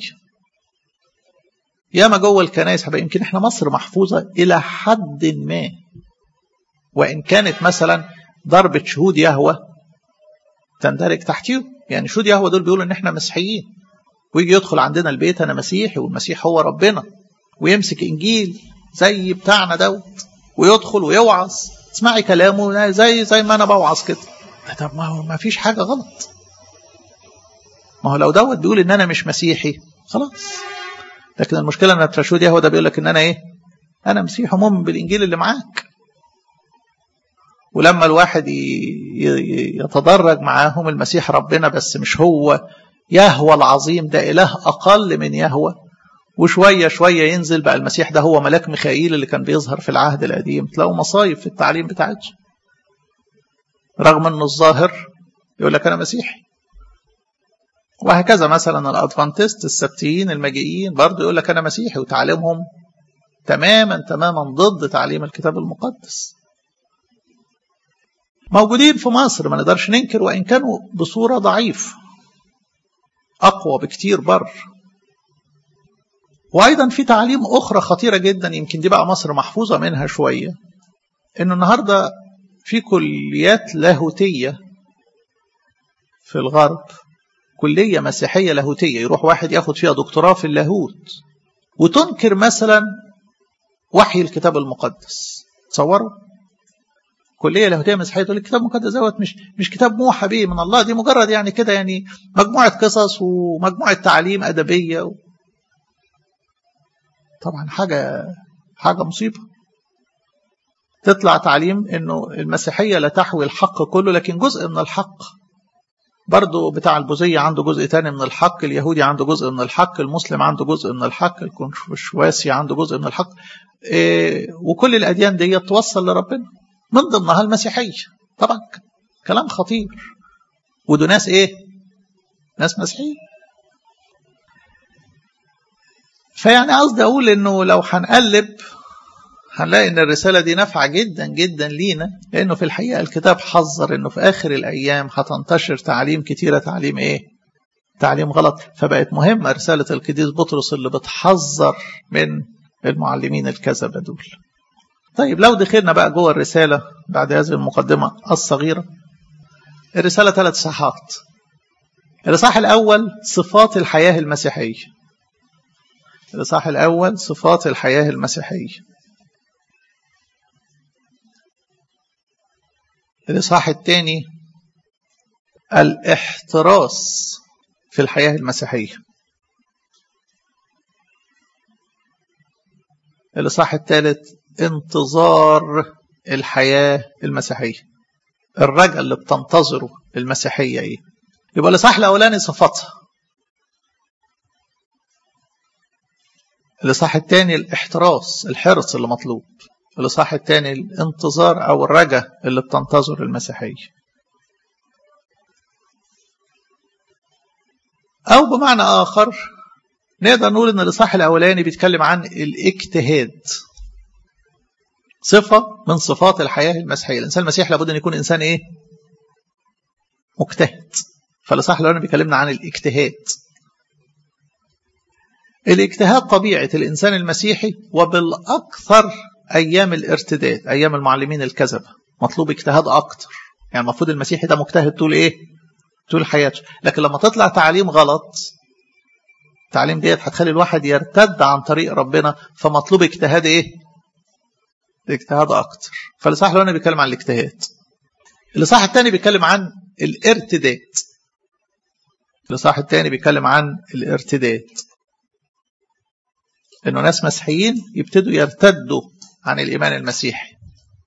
ياما جوه الكنائس يمكن احنا مصر محفوظة إلى حد ما وإن كانت مثلا ضربة شهود يهوى تندرج تحتيه يعني شهود يهوى دول بيقولوا إن احنا مسيحيين ويجي يدخل عندنا البيت أنا مسيحي والمسيح هو ربنا ويمسك إنجيل زي بتاعنا دوت ويدخل ويوعظ تسمعي كلامه زي زي ما أنا بوعظ كده طب ما هو ما فيش حاجة غلط ما هو لو دوت بيقول ان انا مش مسيحي خلاص لكن المشكله ان الترشود يهوى ده بيقول لك ان انا ايه انا مسيحي مؤمن بالانجيل اللي معاك ولما الواحد يتدرج معاهم المسيح ربنا بس مش هو يهوى العظيم ده إله أقل من يهوى وشوية شوية ينزل بقى المسيح ده هو ملاك ميخائيل اللي كان بيظهر في العهد القديم تلاقوا مصايب في التعليم بتاعته رغم انه الظاهر يقول لك انا مسيحي وهكذا مثلا الادفانتست السبتيين المجيئين برضه يقول لك انا مسيحي وتعليمهم تماما تماما ضد تعليم الكتاب المقدس موجودين في مصر ما نقدرش ننكر وان كانوا بصوره ضعيفه اقوى بكتير بر وايضا في تعاليم اخرى خطيره جدا يمكن دي بقى مصر محفوظه منها شويه انه النهارده في كليات لاهوتيه في الغرب كليه مسيحيه لاهوتيه يروح واحد ياخد فيها دكتوراه في اللاهوت وتنكر مثلا وحي الكتاب المقدس تصوروا كليه لاهوتيه مسيحيه تقول الكتاب المقدس دوت مش مش كتاب موحى به من الله دي مجرد يعني كده يعني مجموعه قصص ومجموعه تعاليم ادبيه و... طبعا حاجه حاجه مصيبه تطلع تعليم انه المسيحيه لا تحوي الحق كله لكن جزء من الحق برضه بتاع البوذية عنده جزء تاني من الحق اليهودي عنده جزء من الحق المسلم عنده جزء من الحق الكونفوشواسي عنده جزء من الحق إيه وكل الأديان دي توصل لربنا من ضمنها المسيحية طبعا كلام خطير ودول ناس ايه ناس مسيحيين فيعني قصدي اقول انه لو هنقلب هنلاقي ان الرساله دي نافعه جدا جدا لينا لانه في الحقيقه الكتاب حذر انه في اخر الايام هتنتشر تعليم كتيره تعليم ايه تعليم غلط فبقت مهمه رساله القديس بطرس اللي بتحذر من المعلمين الكذبه دول طيب لو دخلنا بقى جوه الرساله بعد هذه المقدمه الصغيره الرساله ثلاث صحات الاصحاح الاول صفات الحياه المسيحيه الاصحاح الاول صفات الحياه المسيحيه الإصحاح الثاني الاحتراس في الحياة المسيحية الإصحاح الثالث انتظار الحياة المسيحية الرجل اللي بتنتظره المسيحية إيه يبقى الإصحاح الأولاني صفاتها الإصحاح الثاني الاحتراس الحرص اللي مطلوب الإصحاح الثاني الانتظار أو الرجا اللي بتنتظر المسيحية أو بمعنى آخر نقدر نقول إن الإصحاح الأولاني بيتكلم عن الاجتهاد صفة من صفات الحياة المسيحية الإنسان المسيحي لابد أن يكون إنسان إيه؟ مجتهد فالإصحاح الأولاني بيكلمنا عن الاجتهاد الاجتهاد طبيعة الإنسان المسيحي وبالأكثر أيام الارتداد أيام المعلمين الكذبة مطلوب اجتهاد أكتر يعني المفروض المسيحي ده مجتهد طول إيه طول حياته لكن لما تطلع تعليم غلط التعليم ديت هتخلي الواحد يرتد عن طريق ربنا فمطلوب اجتهاد إيه اجتهاد أكتر فالإصحاح الأولاني بيتكلم عن الاجتهاد الإصحاح الثاني بيتكلم عن الارتداد الإصحاح الثاني بيتكلم عن الارتداد انه ناس مسيحيين يبتدوا يرتدوا عن الايمان المسيحي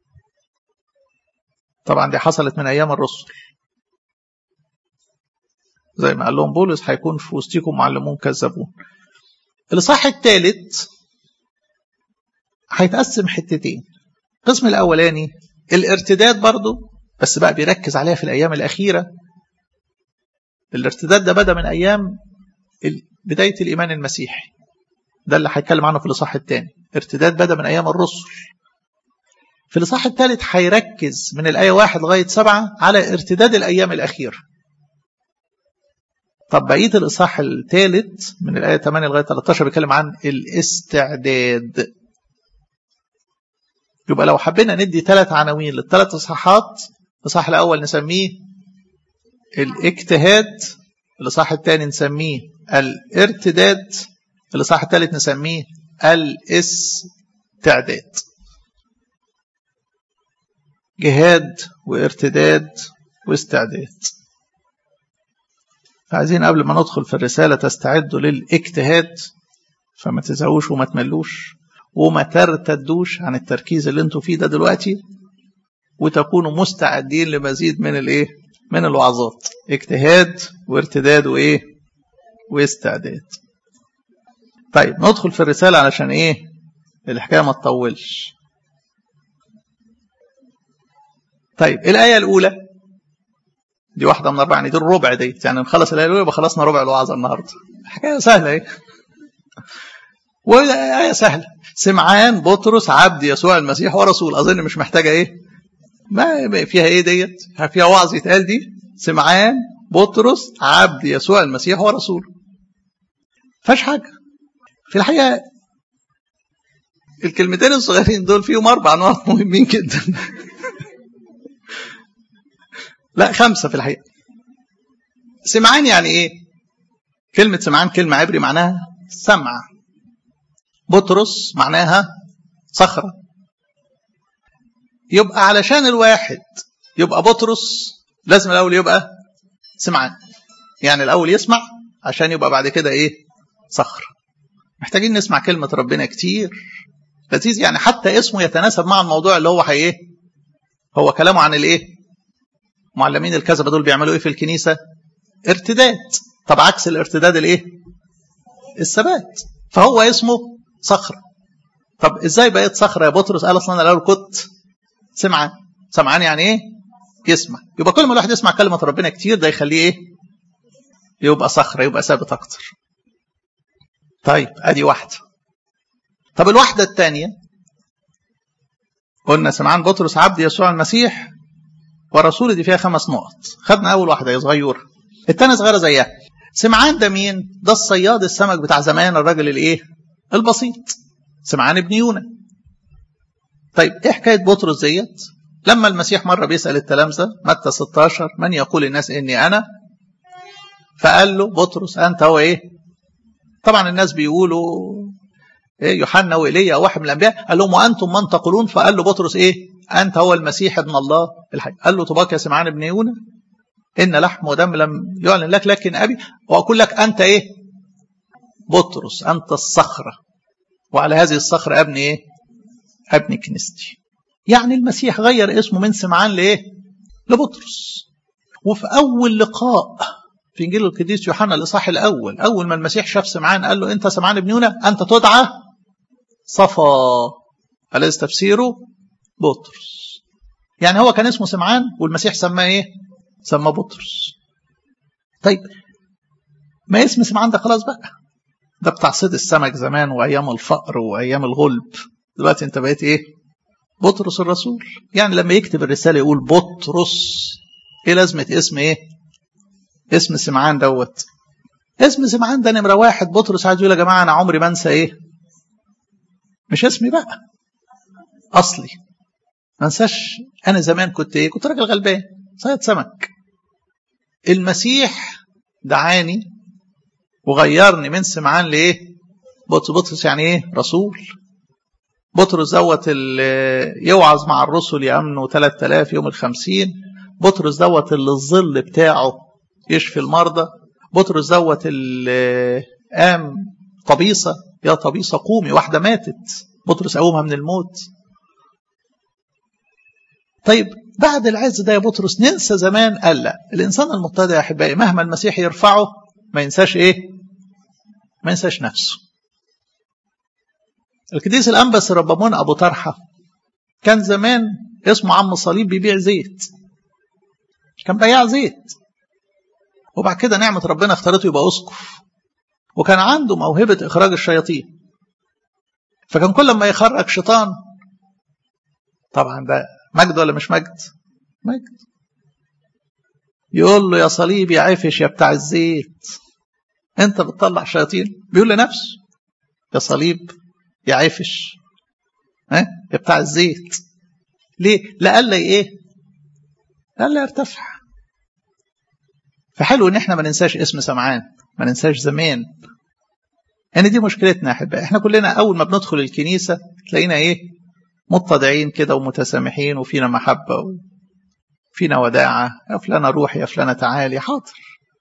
طبعا دي حصلت من ايام الرسل زي ما قال لهم بولس هيكون في وسطكم معلمون كذابون الاصحاح الثالث هيتقسم حتتين القسم الاولاني الارتداد برضه بس بقى بيركز عليها في الايام الاخيره الارتداد ده بدا من ايام بدايه الايمان المسيحي ده اللي هيتكلم عنه في الاصحاح الثاني ارتداد بدا من ايام الرسل في الاصحاح الثالث هيركز من الايه واحد لغايه سبعه على ارتداد الايام الاخيره طب بقيه الاصحاح الثالث من الايه 8 لغايه 13 بيتكلم عن الاستعداد يبقى لو حبينا ندي ثلاث عناوين للثلاث اصحاحات الاصحاح الاول نسميه الاجتهاد الاصحاح الثاني نسميه الارتداد الإصحاح الثالث نسميه الاستعداد جهاد وارتداد واستعداد فعايزين قبل ما ندخل في الرسالة تستعدوا للاجتهاد فما تزهقوش وما تملوش وما ترتدوش عن التركيز اللي انتوا فيه ده دلوقتي وتكونوا مستعدين لمزيد من الايه من الوعظات اجتهاد وارتداد وايه واستعداد طيب ندخل في الرسالة علشان ايه الحكاية ما تطولش طيب الآية الأولى دي واحدة من أربعة يعني دي الربع دي يعني نخلص الآية الأولى يبقى خلصنا ربع الوعظة النهاردة حكاية سهلة ايه وآية سهلة سمعان بطرس عبد يسوع المسيح ورسول أظن مش محتاجة إيه ما فيها إيه ديت فيها وعظ يتقال دي سمعان بطرس عبد يسوع المسيح ورسول فاش حاجة في الحقيقة الكلمتين الصغيرين دول فيهم أربع نقط مهمين جدا لا خمسة في الحقيقة سمعان يعني إيه كلمة سمعان كلمة عبري معناها سمع بطرس معناها صخرة يبقى علشان الواحد يبقى بطرس لازم الأول يبقى سمعان يعني الأول يسمع عشان يبقى بعد كده إيه صخر محتاجين نسمع كلمة ربنا كتير لذيذ يعني حتى اسمه يتناسب مع الموضوع اللي هو ايه هو كلامه عن الايه معلمين الكذبة دول بيعملوا ايه في الكنيسة ارتداد طب عكس الارتداد الايه الثبات فهو اسمه صخرة طب ازاي بقيت صخرة يا بطرس قال اصلا انا الاول كنت سمعان سمعان يعني ايه يسمع يبقى كل ما الواحد يسمع كلمة ربنا كتير ده يخليه ايه يبقى صخرة يبقى ثابت اكتر طيب ادي واحدة طب الواحدة الثانية قلنا سمعان بطرس عبد يسوع المسيح ورسول دي فيها خمس نقط خدنا اول واحدة يا صغيرة الثانية صغيرة زيها سمعان ده مين ده الصياد السمك بتاع زمان الراجل الايه البسيط سمعان ابن يونا طيب ايه حكاية بطرس ديت لما المسيح مرة بيسأل التلامذة متى 16 من يقول الناس اني انا فقال له بطرس انت هو ايه طبعا الناس بيقولوا إيه يوحنا وإيليا أو واحد من الأنبياء قال لهم وأنتم من تقولون فقال له بطرس إيه أنت هو المسيح ابن الله الحي قال له طباك يا سمعان ابن يونا إن لحم ودم لم يعلن لك لكن أبي وأقول لك أنت إيه بطرس أنت الصخرة وعلى هذه الصخرة أبني إيه أبني كنيستي يعني المسيح غير اسمه من سمعان لإيه لبطرس وفي أول لقاء في انجيل القديس يوحنا الاصحاح الاول اول ما المسيح شاف سمعان قال له انت سمعان ابن يونا انت تدعى صفا أليس تفسيره بطرس يعني هو كان اسمه سمعان والمسيح سماه ايه سماه بطرس طيب ما اسم سمعان ده خلاص بقى ده بتاع صيد السمك زمان وايام الفقر وايام الغلب دلوقتي انت بقيت ايه بطرس الرسول يعني لما يكتب الرساله يقول بطرس ايه لازمه اسم ايه اسم سمعان دوت اسم سمعان ده نمره واحد بطرس عايز يقول يا جماعه انا عمري ما انسى ايه مش اسمي بقى اصلي ما انساش انا زمان كنت ايه كنت راجل غلبان صيد سمك المسيح دعاني وغيرني من سمعان لايه بطرس بطرس يعني ايه رسول بطرس دوت اللي يوعظ مع الرسل يامنوا 3000 يوم الخمسين بطرس دوت اللي الظل بتاعه يشفي المرضى بطرس دوت اللي قام طبيصة يا طبيصة قومي واحدة ماتت بطرس قومها من الموت طيب بعد العز ده يا بطرس ننسى زمان قال لا الإنسان المتضع يا أحبائي مهما المسيح يرفعه ما ينساش إيه ما ينساش نفسه القديس الأنبس ربامون أبو طرحة كان زمان اسمه عم صليب بيبيع زيت كان بياع زيت وبعد كده نعمة ربنا اختارته يبقى أسقف وكان عنده موهبة إخراج الشياطين فكان كل ما يخرج شيطان طبعا ده مجد ولا مش مجد مجد يقول له يا صليب يا عفش يا بتاع الزيت انت بتطلع شياطين بيقول لنفسه يا صليب يا عفش ها يا بتاع الزيت ليه لا قال لي ايه قال لي ارتفع فحلو ان احنا ما ننساش اسم سمعان ما ننساش زمان يعني دي مشكلتنا يا احبائي احنا كلنا اول ما بندخل الكنيسه تلاقينا ايه متضعين كده ومتسامحين وفينا محبه وفينا وداعه يا فلانه روحي يا فلانه تعالي حاضر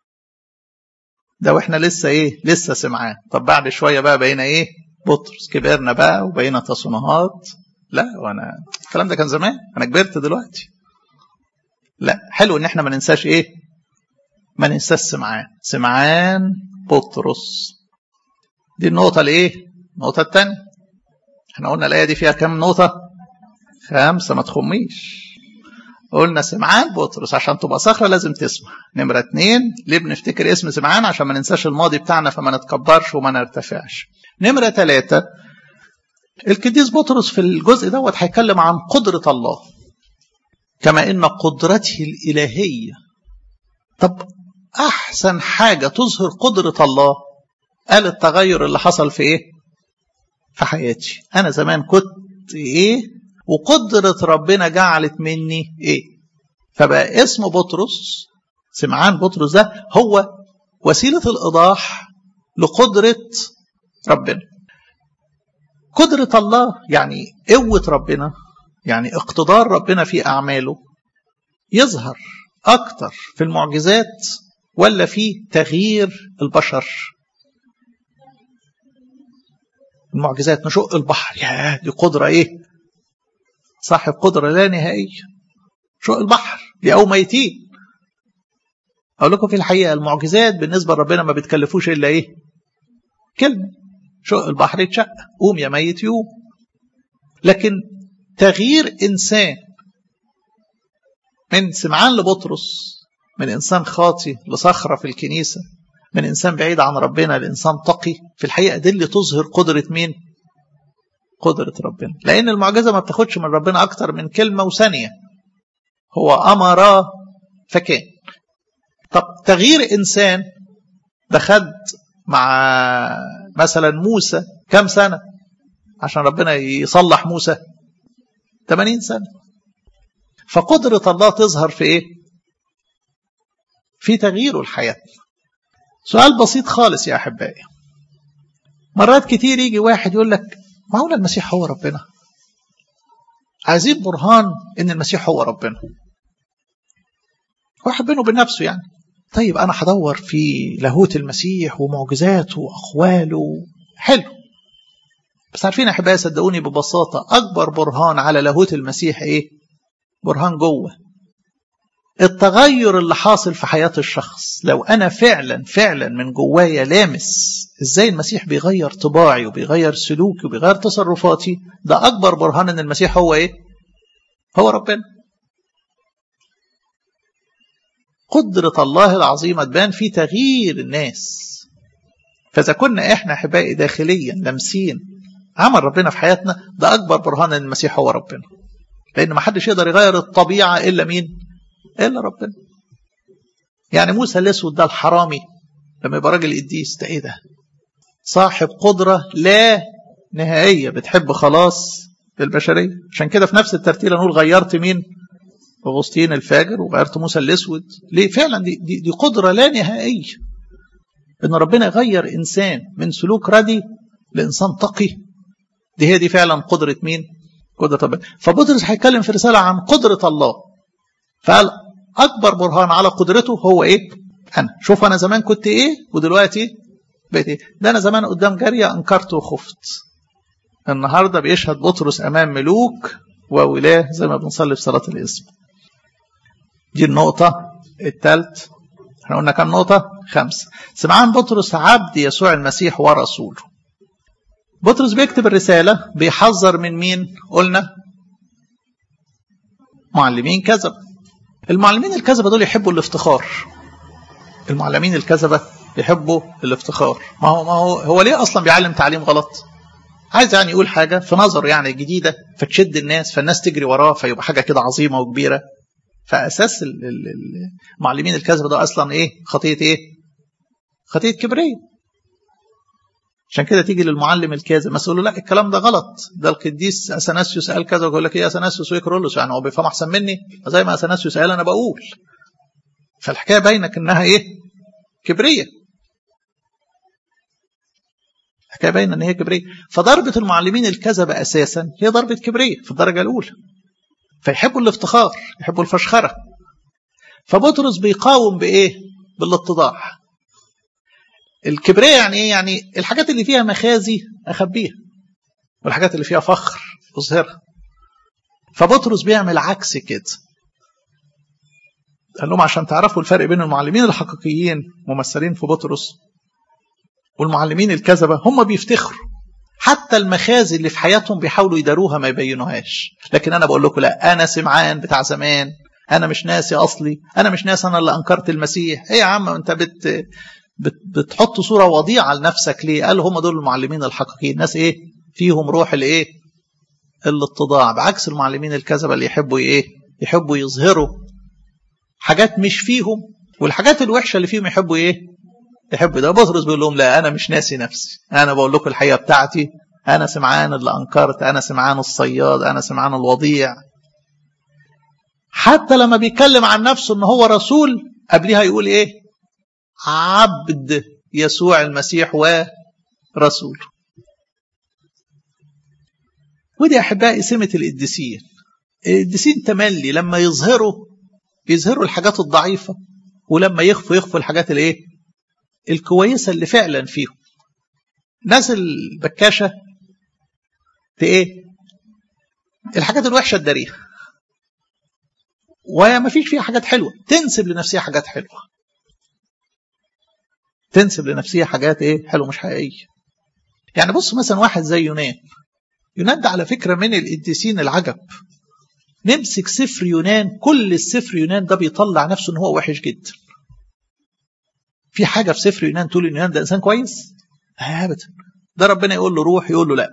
ده واحنا لسه ايه لسه سمعان طب بعد شويه بقى بقينا ايه بطرس كبرنا بقى وبقينا تصنيهات لا وانا الكلام ده كان زمان انا كبرت دلوقتي لا حلو ان احنا ما ننساش ايه ما ننساش سمعان سمعان بطرس دي النقطة الايه النقطة الثانية احنا قلنا الآية دي فيها كام نقطة خمسة ما تخميش قلنا سمعان بطرس عشان تبقى صخرة لازم تسمع نمرة اتنين ليه بنفتكر اسم سمعان عشان ما ننساش الماضي بتاعنا فما نتكبرش وما نرتفعش نمرة ثلاثة القديس بطرس في الجزء دوت هيتكلم عن قدرة الله كما ان قدرته الالهيه طب احسن حاجه تظهر قدره الله قال التغير اللي حصل في ايه في حياتي انا زمان كنت ايه وقدره ربنا جعلت مني ايه فبقى اسم بطرس سمعان بطرس ده هو وسيله الايضاح لقدره ربنا قدره الله يعني قوه ربنا يعني اقتدار ربنا في أعماله يظهر أكتر في المعجزات ولا في تغيير البشر المعجزات نشق البحر يا دي قدرة إيه صاحب قدرة لا نهائية شق البحر دي أو ميتين أقول لكم في الحقيقة المعجزات بالنسبة لربنا ما بتكلفوش إلا إيه كلمة شق البحر يتشق قوم يا ميت يوم لكن تغيير إنسان من سمعان لبطرس من إنسان خاطي لصخرة في الكنيسة من إنسان بعيد عن ربنا لإنسان تقي في الحقيقة دي اللي تظهر قدرة مين قدرة ربنا لأن المعجزة ما بتاخدش من ربنا أكتر من كلمة وثانية هو أمر فكان طب تغيير إنسان ده خد مع مثلا موسى كم سنة عشان ربنا يصلح موسى 80 سنة فقدرة الله تظهر في ايه في تغييره الحياة سؤال بسيط خالص يا أحبائي مرات كتير يجي واحد يقول لك معقول المسيح هو ربنا عايزين برهان ان المسيح هو ربنا واحد بينه وبين نفسه يعني طيب انا هدور في لاهوت المسيح ومعجزاته واقواله حلو بس عارفين يا احبائي صدقوني ببساطه اكبر برهان على لاهوت المسيح ايه برهان جوه التغير اللي حاصل في حياة الشخص لو أنا فعلا فعلا من جوايا لامس إزاي المسيح بيغير طباعي وبيغير سلوكي وبيغير تصرفاتي ده أكبر برهان إن المسيح هو إيه؟ هو ربنا قدرة الله العظيمة تبان في تغيير الناس فإذا كنا إحنا أحبائي داخليا لامسين عمل ربنا في حياتنا ده أكبر برهان إن المسيح هو ربنا لأن ما حدش يقدر يغير الطبيعة إلا مين؟ إلا ربنا يعني موسى الأسود ده الحرامي لما يبقى راجل قديس ده إيه ده؟ صاحب قدرة لا نهائية بتحب خلاص البشرية عشان كده في نفس الترتيب نقول غيرت مين؟ أغسطين الفاجر وغيرت موسى الأسود ليه؟ فعلا دي, دي, دي قدرة لا نهائية إن ربنا يغير إنسان من سلوك ردي لإنسان تقي دي هي دي فعلا قدرة مين؟ قدرة ربنا فبطرس هيتكلم في رسالة عن قدرة الله فقال أكبر برهان على قدرته هو إيه؟ أنا شوف أنا زمان كنت إيه ودلوقتي بقيت إيه؟ ده أنا زمان قدام جارية أنكرت وخفت النهاردة بيشهد بطرس أمام ملوك وولاه زي ما بنصلي في صلاة الاسم دي النقطة الثالث احنا قلنا كام نقطة؟ خمسة سمعان بطرس عبد يسوع المسيح ورسوله بطرس بيكتب الرسالة بيحذر من مين؟ قلنا معلمين كذب المعلمين الكذبة دول يحبوا الافتخار المعلمين الكذبة يحبوا الافتخار ما هو ما هو هو ليه اصلا بيعلم تعليم غلط عايز يعني يقول حاجة في نظره يعني جديدة فتشد الناس فالناس تجري وراه فيبقى حاجة كده عظيمة وكبيرة فأساس المعلمين الكذبة ده أصلا إيه خطية إيه خطية كبرية عشان كده تيجي للمعلم الكاذب بس له لا الكلام ده غلط ده القديس اثناسيوس قال كذا ويقول لك ايه اثناسيوس ويكرولوس يعني هو بيفهم احسن مني زي ما اثناسيوس قال انا بقول فالحكايه باينه انها ايه كبريه الحكايه باينه ان هي كبريه فضربه المعلمين الكذبه اساسا هي ضربه كبريه في الدرجه الاولى فيحبوا الافتخار يحبوا الفشخره فبطرس بيقاوم بايه بالاتضاع الكبرياء يعني ايه يعني الحاجات اللي فيها مخازي اخبيها والحاجات اللي فيها فخر اظهرها فبطرس بيعمل عكس كده قال لهم عشان تعرفوا الفرق بين المعلمين الحقيقيين ممثلين في بطرس والمعلمين الكذبة هم بيفتخروا حتى المخازي اللي في حياتهم بيحاولوا يداروها ما يبينوهاش لكن انا بقول لكم لا انا سمعان بتاع زمان انا مش ناسي اصلي انا مش ناسي انا اللي انكرت المسيح ايه يا عم انت بت بت بتحط صوره وضيعه لنفسك ليه قال هم دول المعلمين الحقيقيين الناس ايه فيهم روح الايه الاتضاع بعكس المعلمين الكذبه اللي يحبوا ايه يحبوا يظهروا حاجات مش فيهم والحاجات الوحشه اللي فيهم يحبوا ايه يحبوا ده بطرس بيقول لهم لا انا مش ناسي نفسي انا بقول لكم الحقيقه بتاعتي انا سمعان اللي انكرت انا سمعان الصياد انا سمعان الوضيع حتى لما بيتكلم عن نفسه ان هو رسول قبليها يقول ايه عبد يسوع المسيح ورسول ودي احبائي سمه القديسين القديسين تملي لما يظهروا يظهروا الحاجات الضعيفه ولما يخفوا يخفوا الحاجات الايه الكويسه اللي فعلا فيهم ناس البكاشه ايه الحاجات الوحشه تداريها وما فيش فيها حاجات حلوه تنسب لنفسها حاجات حلوه تنسب لنفسها حاجات ايه حلوه مش حقيقيه يعني بص مثلا واحد زي يونان يونان ده على فكره من القديسين العجب نمسك سفر يونان كل السفر يونان ده بيطلع نفسه ان هو وحش جدا في حاجه في سفر يونان تقول ان يونان ده انسان كويس ابدا ده ربنا يقول له روح يقول له لا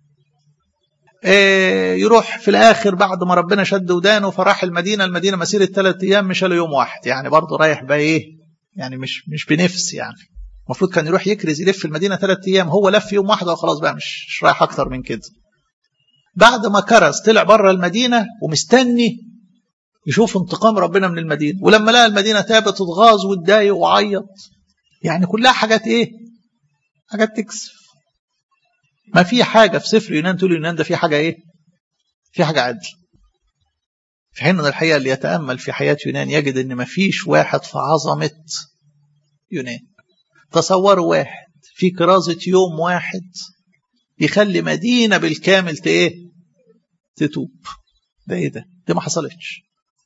إيه يروح في الاخر بعد ما ربنا شد ودانه فراح المدينه المدينه مسيره ثلاث ايام مشى له يوم واحد يعني برضه رايح بقى ايه يعني مش مش بنفس يعني المفروض كان يروح يكرز يلف المدينه ثلاث ايام هو لف يوم واحد وخلاص بقى مش, مش رايح اكتر من كده بعد ما كرز طلع بره المدينه ومستني يشوف انتقام ربنا من المدينه ولما لقى المدينه تابت اتغاظ واتضايق وعيط يعني كلها حاجات ايه حاجات تكسف ما في حاجة في سفر يونان تقول يونان ده في حاجة ايه في حاجة عدل في حين ان الحقيقة اللي يتأمل في حياة يونان يجد ان ما فيش واحد في عظمة يونان تصوروا واحد في كرازة يوم واحد يخلي مدينة بالكامل ايه تتوب ده ايه ده دي ما حصلتش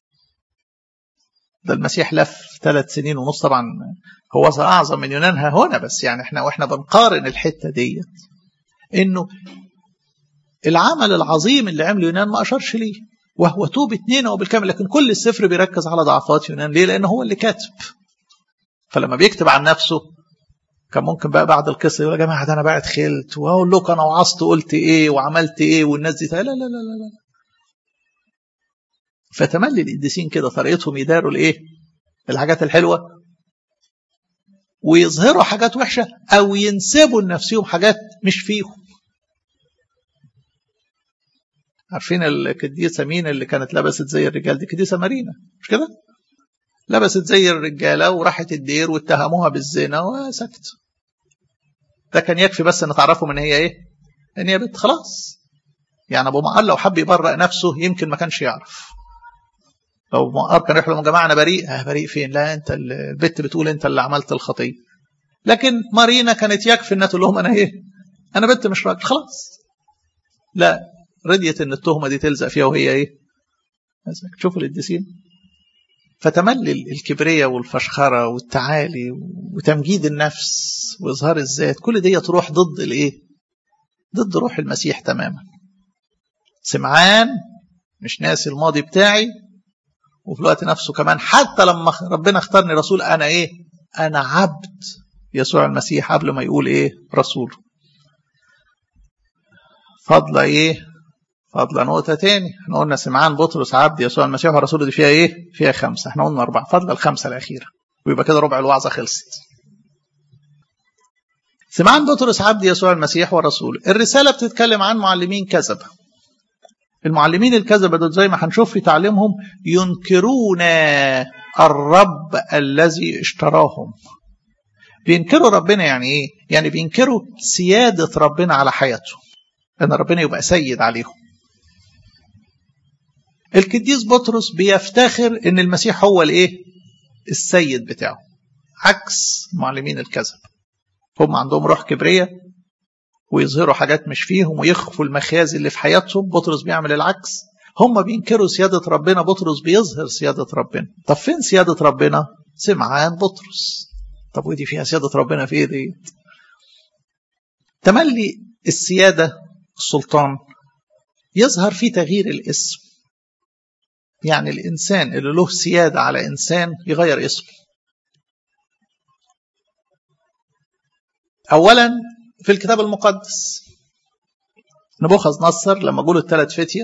ده المسيح لف ثلاث سنين ونص طبعا هو اعظم من يونان ها هنا بس يعني احنا واحنا بنقارن الحته ديت انه العمل العظيم اللي عمله يونان ما اشارش ليه وهو توب اتنين او بالكامل لكن كل السفر بيركز على ضعفات يونان ليه لان هو اللي كاتب فلما بيكتب عن نفسه كان ممكن بقى بعد القصه يقول يا جماعه ده انا بقى دخلت واقول لكم انا وعظت قلت ايه وعملت ايه والناس دي لا لا لا لا لا فتملي القديسين كده طريقتهم يداروا الايه الحاجات الحلوه ويظهروا حاجات وحشه او ينسبوا لنفسهم حاجات مش فيهم عارفين القديسه مين اللي كانت لبست زي الرجال دي قديسه مارينا مش كده لبست زي الرجاله وراحت الدير واتهموها بالزنا وسكت ده كان يكفي بس ان تعرفوا من هي ايه ان هي بنت خلاص يعني ابو معقل لو حب يبرئ نفسه يمكن ما كانش يعرف لو مقار كان يقول لهم يا جماعه انا بريء آه بريء فين لا انت البت بتقول انت اللي عملت الخطيه لكن مارينا كانت يكفي انها تقول لهم انا ايه انا بنت مش راجل خلاص لا رضيت ان التهمه دي تلزق فيها وهي ايه شوفوا القديسين فتملي الكبرياء والفشخره والتعالي وتمجيد النفس واظهار الذات كل دي تروح ضد الايه ضد روح المسيح تماما سمعان مش ناسي الماضي بتاعي وفي الوقت نفسه كمان حتى لما ربنا اختارني رسول انا ايه انا عبد يسوع المسيح قبل ما يقول ايه رسول فضل ايه فضل نقطة تاني احنا قلنا سمعان بطرس عبد يسوع المسيح ورسوله دي فيها ايه فيها خمسة احنا قلنا أربعة فضل الخمسة الأخيرة ويبقى كده ربع الوعظة خلصت سمعان بطرس عبد يسوع المسيح ورسوله الرسالة بتتكلم عن معلمين كذبة المعلمين الكذبة دول زي ما هنشوف في تعليمهم ينكرون الرب الذي اشتراهم بينكروا ربنا يعني ايه يعني بينكروا سيادة ربنا على حياتهم ان ربنا يبقى سيد عليهم القديس بطرس بيفتخر ان المسيح هو الايه السيد بتاعه عكس معلمين الكذب هم عندهم روح كبرية ويظهروا حاجات مش فيهم ويخفوا المخازي اللي في حياتهم بطرس بيعمل العكس هم بينكروا سيادة ربنا بطرس بيظهر سيادة ربنا طب فين سيادة ربنا سمعان بطرس طب ودي فيها سيادة ربنا في ايه دي تملي السيادة السلطان يظهر في تغيير الاسم يعني الإنسان اللي له سيادة على إنسان يغير اسمه أولا في الكتاب المقدس نبوخذ نصر لما قولوا الثلاث فتية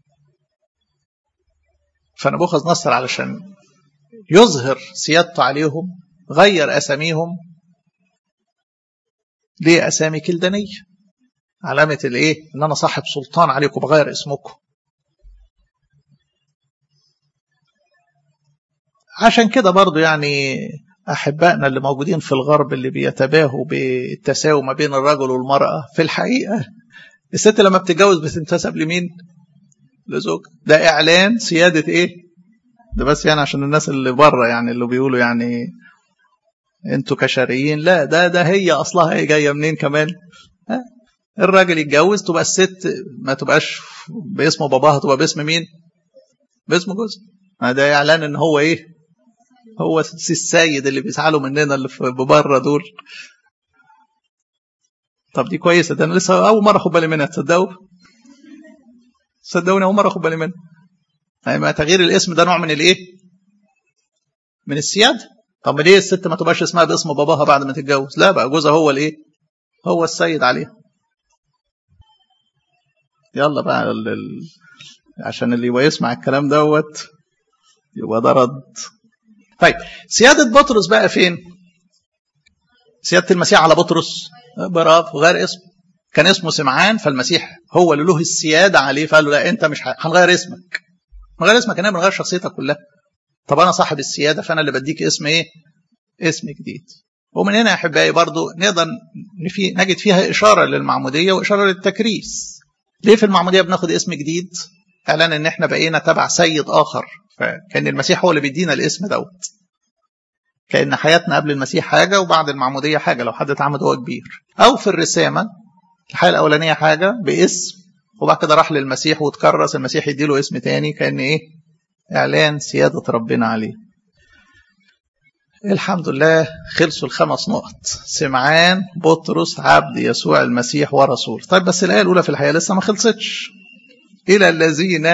فنبوخذ نصر علشان يظهر سيادته عليهم غير أساميهم ليه أسامي كلدانية علامة الإيه إن أنا صاحب سلطان عليكم بغير اسمكم عشان كده برضو يعني أحبائنا اللي موجودين في الغرب اللي بيتباهوا بالتساوي ما بين الرجل والمرأة في الحقيقة الست لما بتتجوز بتنتسب لمين؟ لزوج ده إعلان سيادة إيه؟ ده بس يعني عشان الناس اللي بره يعني اللي بيقولوا يعني انتوا كشريين لا ده ده هي اصلها هي جايه منين كمان ها؟ الراجل يتجوز تبقى الست ما تبقاش باسم باباها تبقى باسم مين باسم جوزها ده اعلان ان هو ايه هو السيد اللي بيزعلوا مننا اللي في بره دول طب دي كويسه ده انا لسه اول مره اخد بالي منها تصدقوا صدقوني اول مره اخد بالي منها يعني تغيير الاسم ده نوع من الايه من السياده طب ليه الست ما تبقاش اسمها باسم باباها بعد ما تتجوز لا بقى جوزها هو الايه هو السيد عليها يلا بقى ال... ال... عشان اللي يبقى يسمع الكلام دوت يبقى ده رد طيب سيادة بطرس بقى فين سيادة المسيح على بطرس برافو غير اسمه كان اسمه سمعان فالمسيح هو اللي له السيادة عليه فقال له لا انت مش هنغير اسمك نغير اسمك انا بنغير شخصيتك كلها طب انا صاحب السياده فانا اللي بديك اسم ايه اسم جديد ومن هنا يا احبائي برضو نقدر في نجد فيها اشاره للمعموديه واشاره للتكريس ليه في المعموديه بناخد اسم جديد اعلان ان احنا بقينا تبع سيد اخر فكان المسيح هو اللي بيدينا الاسم دوت كان حياتنا قبل المسيح حاجه وبعد المعموديه حاجه لو حد اتعمد هو كبير او في الرسامه الحياه الاولانيه حاجه باسم وبعد كده راح للمسيح وتكرس المسيح يديله اسم تاني كان ايه إعلان سيادة ربنا عليه الحمد لله خلصوا الخمس نقط سمعان بطرس عبد يسوع المسيح ورسول طيب بس الآية الأولى في الحياة لسه ما خلصتش إلى الذين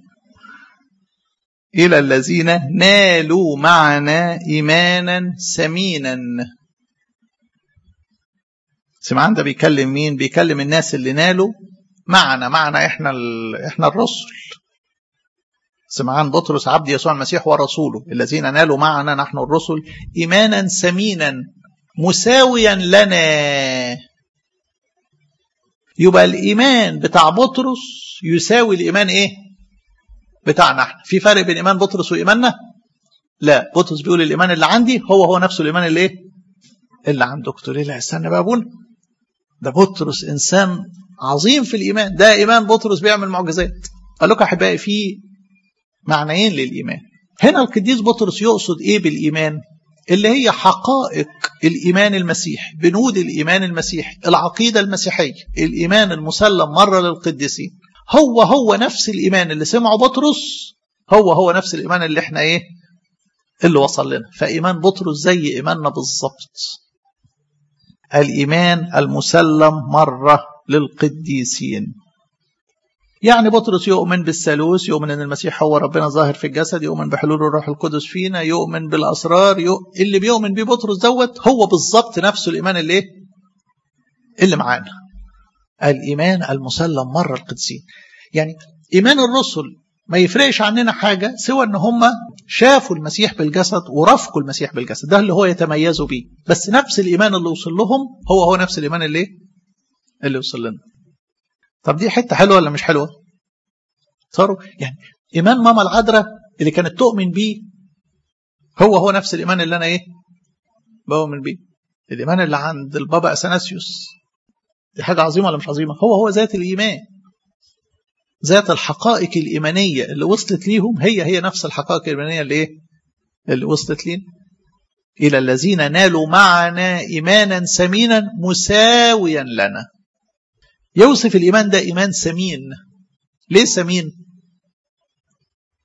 إلى الذين نالوا معنا إيمانا سمينا سمعان ده بيكلم مين بيكلم الناس اللي نالوا معنا معنا احنا احنا الرسل سمعان بطرس عبد يسوع المسيح ورسوله الذين نالوا معنا نحن الرسل إيمانا سمينا مساويا لنا يبقى الإيمان بتاع بطرس يساوي الإيمان إيه بتاعنا احنا في فرق بين إيمان بطرس وإيماننا لا بطرس بيقول الإيمان اللي عندي هو هو نفسه الإيمان اللي إيه اللي عندك قلت له لا استنى بقى بقول ده بطرس إنسان عظيم في الإيمان ده إيمان بطرس بيعمل معجزات قال لكم أحبائي في معنيين للإيمان هنا القديس بطرس يقصد إيه بالإيمان اللي هي حقائق الإيمان المسيحي بنود الإيمان المسيحي العقيدة المسيحية الإيمان المسلم مرة للقديسين هو هو نفس الإيمان اللي سمعه بطرس هو هو نفس الإيمان اللي احنا إيه اللي وصل لنا فإيمان بطرس زي إيماننا بالظبط الإيمان المسلم مرة للقديسين يعني بطرس يؤمن بالثالوث يؤمن ان المسيح هو ربنا ظاهر في الجسد يؤمن بحلول الروح القدس فينا يؤمن بالاسرار يؤمن اللي بيؤمن بيه بطرس دوت هو بالظبط نفسه الايمان اللي ايه اللي معانا الايمان المسلم مره القدسين يعني ايمان الرسل ما يفرقش عننا حاجه سوى ان هم شافوا المسيح بالجسد ورافقوا المسيح بالجسد ده اللي هو يتميزوا بيه بس نفس الايمان اللي وصل لهم هو هو نفس الايمان اللي اللي وصل لنا طب دي حته حلوه ولا مش حلوه صاروا يعني ايمان ماما العذراء اللي كانت تؤمن بيه هو هو نفس الايمان اللي انا ايه بؤمن بيه الايمان اللي عند البابا اثناسيوس دي حاجه عظيمه ولا مش عظيمه هو هو ذات الايمان ذات الحقائق الايمانيه اللي وصلت ليهم هي هي نفس الحقائق الايمانيه اللي ايه اللي وصلت لينا الى الذين نالوا معنا ايمانا سمينا مساويا لنا يوصف الإيمان ده إيمان سمين ليه سمين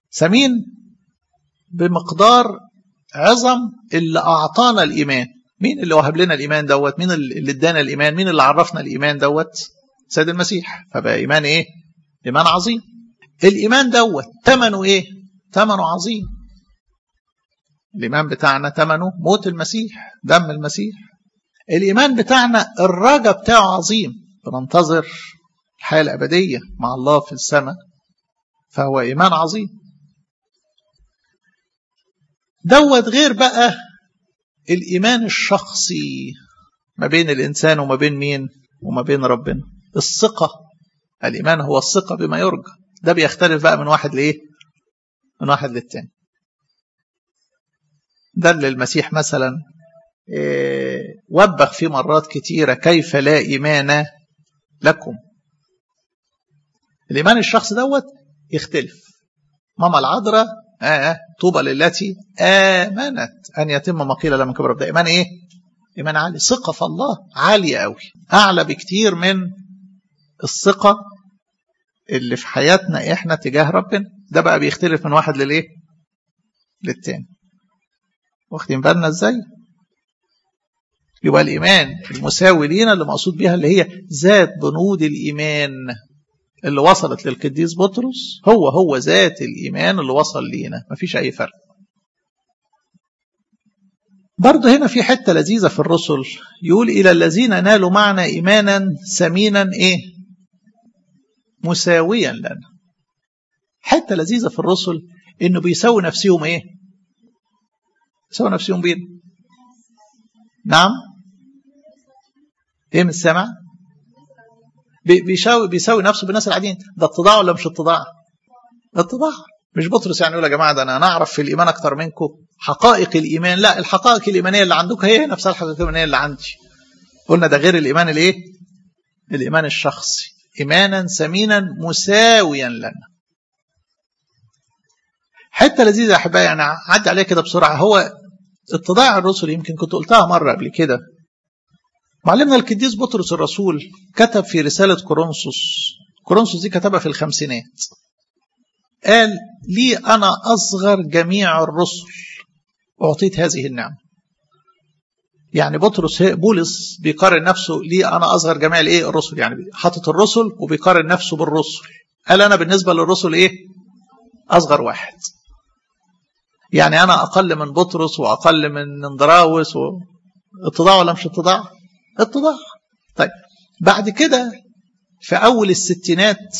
سمين بمقدار عظم اللي أعطانا الإيمان مين اللي وهب لنا الإيمان دوت مين اللي ادانا الإيمان مين اللي عرفنا الإيمان دوت سيد المسيح فبقى إيمان إيه إيمان عظيم الإيمان دوت ثمنه إيه ثمنه عظيم الإيمان بتاعنا ثمنه موت المسيح دم المسيح الإيمان بتاعنا الرجا بتاعه عظيم بننتظر الحياة الأبدية مع الله في السماء فهو إيمان عظيم دوت غير بقى الإيمان الشخصي ما بين الإنسان وما بين مين وما بين ربنا الثقة الإيمان هو الثقة بما يرجى ده بيختلف بقى من واحد لإيه من واحد للتاني ده اللي المسيح مثلا وبخ في مرات كتيرة كيف لا إيمان لكم الإيمان الشخص دوت يختلف ماما العذراء آه طوبى للتي آمنت أن يتم ما قيل لها من كبر ده إيمان إيه؟ إيمان عالي ثقة في الله عالية قوي أعلى بكتير من الثقة اللي في حياتنا إحنا تجاه ربنا ده بقى بيختلف من واحد للإيه؟ للتاني واخدين بالنا إزاي؟ يبقى الإيمان المساوي لينا اللي مقصود بيها اللي هي ذات بنود الإيمان اللي وصلت للقديس بطرس هو هو ذات الإيمان اللي وصل لينا مفيش أي فرق برضه هنا في حتة لذيذة في الرسل يقول إلى الذين نالوا معنا إيمانا سمينا إيه مساويا لنا حتة لذيذة في الرسل إنه بيساوي نفسهم إيه بيساوي نفسهم بين نعم ايه من السمع بيساوي بيساوي نفسه بالناس العاديين ده اتضاع ولا مش اتضاع اتضاع مش بطرس يعني يقول يا جماعه ده انا نعرف في الايمان اكتر منكم حقائق الايمان لا الحقائق الايمانيه اللي عندكم هي نفسها الحقائق الايمانيه اللي عندي قلنا ده غير الايمان الايه الايمان الشخصي ايمانا سمينا مساويا لنا حته لذيذه يا احبائي يعني عدي عليها كده بسرعه هو اتضاع الرسل يمكن كنت قلتها مره قبل كده معلمنا القديس بطرس الرسول كتب في رسالة كورنثوس كورنثوس دي كتبها في الخمسينات قال لي أنا أصغر جميع الرسل أعطيت هذه النعمة يعني بطرس بولس بيقارن نفسه لي أنا أصغر جميع الإيه الرسل يعني حاطط الرسل وبيقارن نفسه بالرسل قال أنا بالنسبة للرسل إيه أصغر واحد يعني أنا أقل من بطرس وأقل من اندراوس و... اتضاع ولا مش اتضاع اتضاع طيب بعد كده في أول الستينات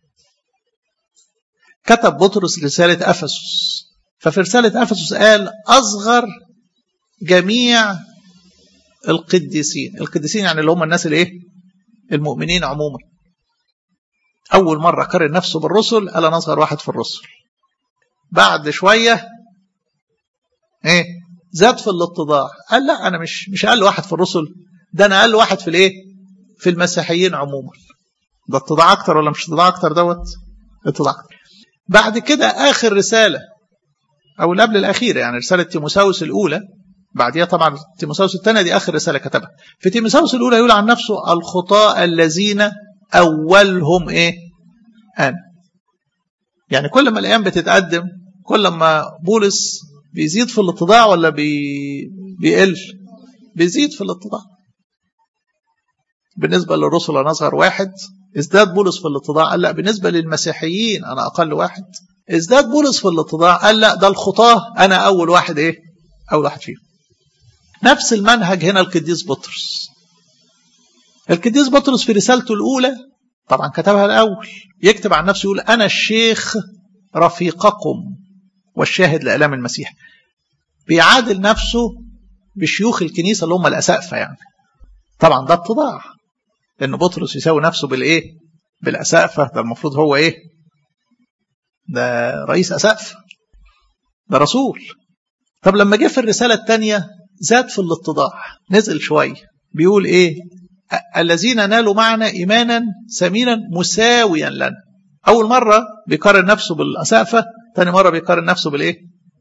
كتب بطرس رسالة أفسس ففي رسالة أفسس قال أصغر جميع القديسين القديسين يعني اللي هم الناس الايه المؤمنين عموما أول مرة قارن نفسه بالرسل قال أنا أصغر واحد في الرسل بعد شوية إيه زاد في الاتضاع قال لا أنا مش مش أقل واحد في الرسل ده أنا أقل واحد في الإيه في المسيحيين عموما ده اتضاع أكتر ولا مش اتضاع أكتر دوت اتضاع أكتر بعد كده آخر رسالة أو اللي قبل الأخيرة يعني رسالة تيموساوس الأولى بعديها طبعا تيموساوس الثانية دي آخر رسالة كتبها في تيموساوس الأولى يقول عن نفسه الخطاة الذين أولهم إيه أنا يعني كل ما الأيام بتتقدم كل ما بولس بيزيد في الاتضاع ولا بي... بيقل بيزيد في الاتضاع بالنسبة للرسل أنا أصغر واحد ازداد بولس في الاتضاع قال لا بالنسبة للمسيحيين أنا أقل واحد ازداد بولس في الاتضاع قال لا ده الخطاة أنا أول واحد إيه أول واحد فيهم نفس المنهج هنا القديس بطرس القديس بطرس في رسالته الأولى طبعا كتبها الأول يكتب عن نفسه يقول أنا الشيخ رفيقكم والشاهد لآلام المسيح بيعادل نفسه بشيوخ الكنيسة اللي هم الأسقفة يعني طبعا ده اتضاع لأن بطرس يساوي نفسه بالإيه بالأسقفة ده المفروض هو إيه ده رئيس أسقفة ده رسول طب لما جه في الرسالة الثانية زاد في الاتضاع نزل شوية بيقول إيه الذين نالوا معنا إيمانا سمينا مساويا لنا أول مرة بيقارن نفسه بالأسقفة ثاني مرة بيقارن نفسه بالإيه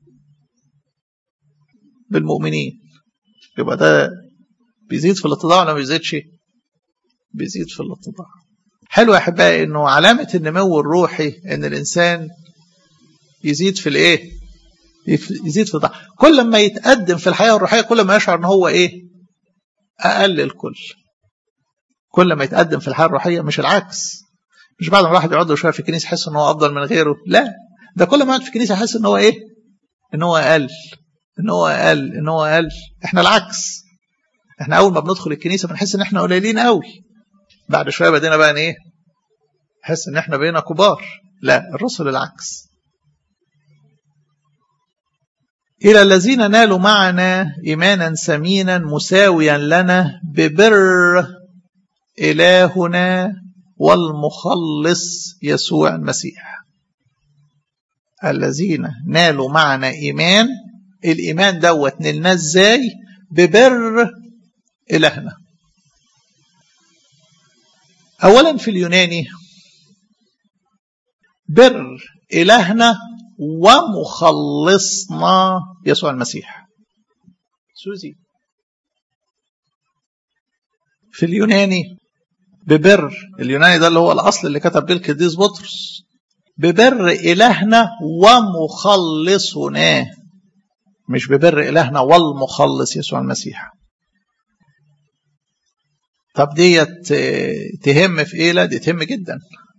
بالمؤمنين يبقى ده بيزيد في الاتضاع ولا ما بيزيدش بيزيد في الاتضاع حلو يا احبائي انه علامه النمو الروحي ان الانسان يزيد في الايه يزيد في الضعف كل ما يتقدم في الحياه الروحيه كل ما يشعر ان هو ايه اقل الكل كل ما يتقدم في الحياه الروحيه مش العكس مش بعد ما الواحد يقعد له شويه في الكنيسه يحس ان هو افضل من غيره لا ده كل ما يقعد في الكنيسه يحس ان هو ايه ان هو اقل ان هو اقل ان هو اقل احنا العكس احنا اول ما بندخل الكنيسه بنحس ان احنا قليلين قوي بعد شويه بدينا بقى ايه نحس ان احنا بقينا كبار لا الرسل العكس إلى الذين نالوا معنا إيمانا سمينا مساويا لنا ببر إلهنا والمخلص يسوع المسيح الذين نالوا معنا إيمان الإيمان دوت نلنا إزاي ببر إلهنا أولا في اليوناني بر إلهنا ومخلصنا يسوع المسيح سوزي في اليوناني ببر اليوناني ده اللي هو الأصل اللي كتب به القديس بطرس ببر إلهنا ومخلصنا مش ببر إلهنا والمخلص يسوع المسيح طب ديت تهم في ايه لا دي تهم جدا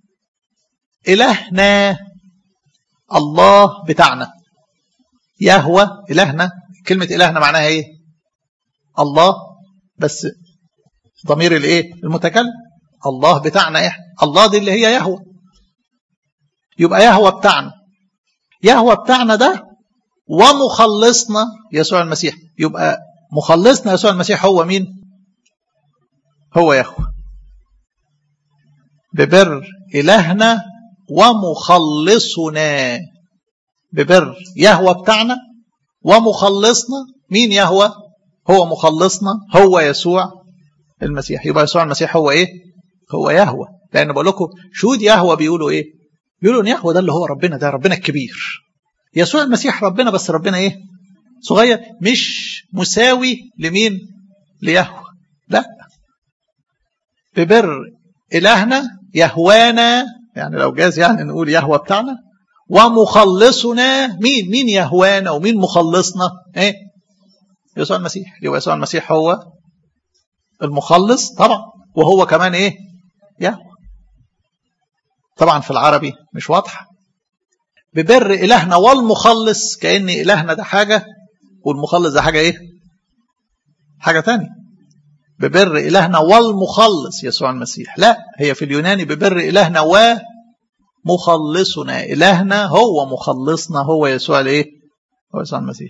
إلهنا الله بتاعنا يهوى إلهنا كلمة إلهنا معناها إيه الله بس ضمير الإيه المتكلم الله بتاعنا إحنا الله دي اللي هي يهوى يبقى يهوى بتاعنا يهوى بتاعنا ده ومخلصنا يسوع المسيح يبقى مخلصنا يسوع المسيح هو مين هو يهوى ببر إلهنا ومخلصنا ببر يهوى بتاعنا ومخلصنا مين يهوى هو مخلصنا هو يسوع المسيح يبقى يسوع المسيح هو ايه هو يهوى لان بقول لكم شهود يهوى بيقولوا ايه بيقولوا ان يهوى ده اللي هو ربنا ده ربنا الكبير يسوع المسيح ربنا بس ربنا ايه صغير مش مساوي لمين ليهوى لا ببر إلهنا يهوانا يعني لو جاز يعني نقول يهوى بتاعنا ومخلصنا مين مين يهوانا ومين مخلصنا ايه يسوع المسيح يبقى يسوع المسيح هو المخلص طبعا وهو كمان ايه يهوى طبعا في العربي مش واضحه ببر إلهنا والمخلص كأن إلهنا ده حاجة والمخلص ده حاجة إيه حاجة تانية ببر إلهنا والمخلص يسوع المسيح لا هي في اليوناني ببر إلهنا ومخلصنا إلهنا هو مخلصنا هو يسوع الإيه هو يسوع المسيح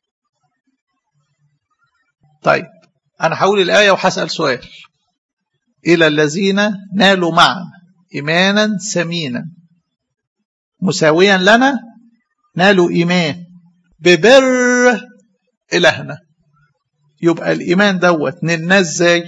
طيب أنا هقول الآية وهسأل سؤال إلى الذين نالوا معنا إيمانا سمينا مساويا لنا نالوا إيمان ببر إلهنا يبقى الإيمان دوت نلنا إزاي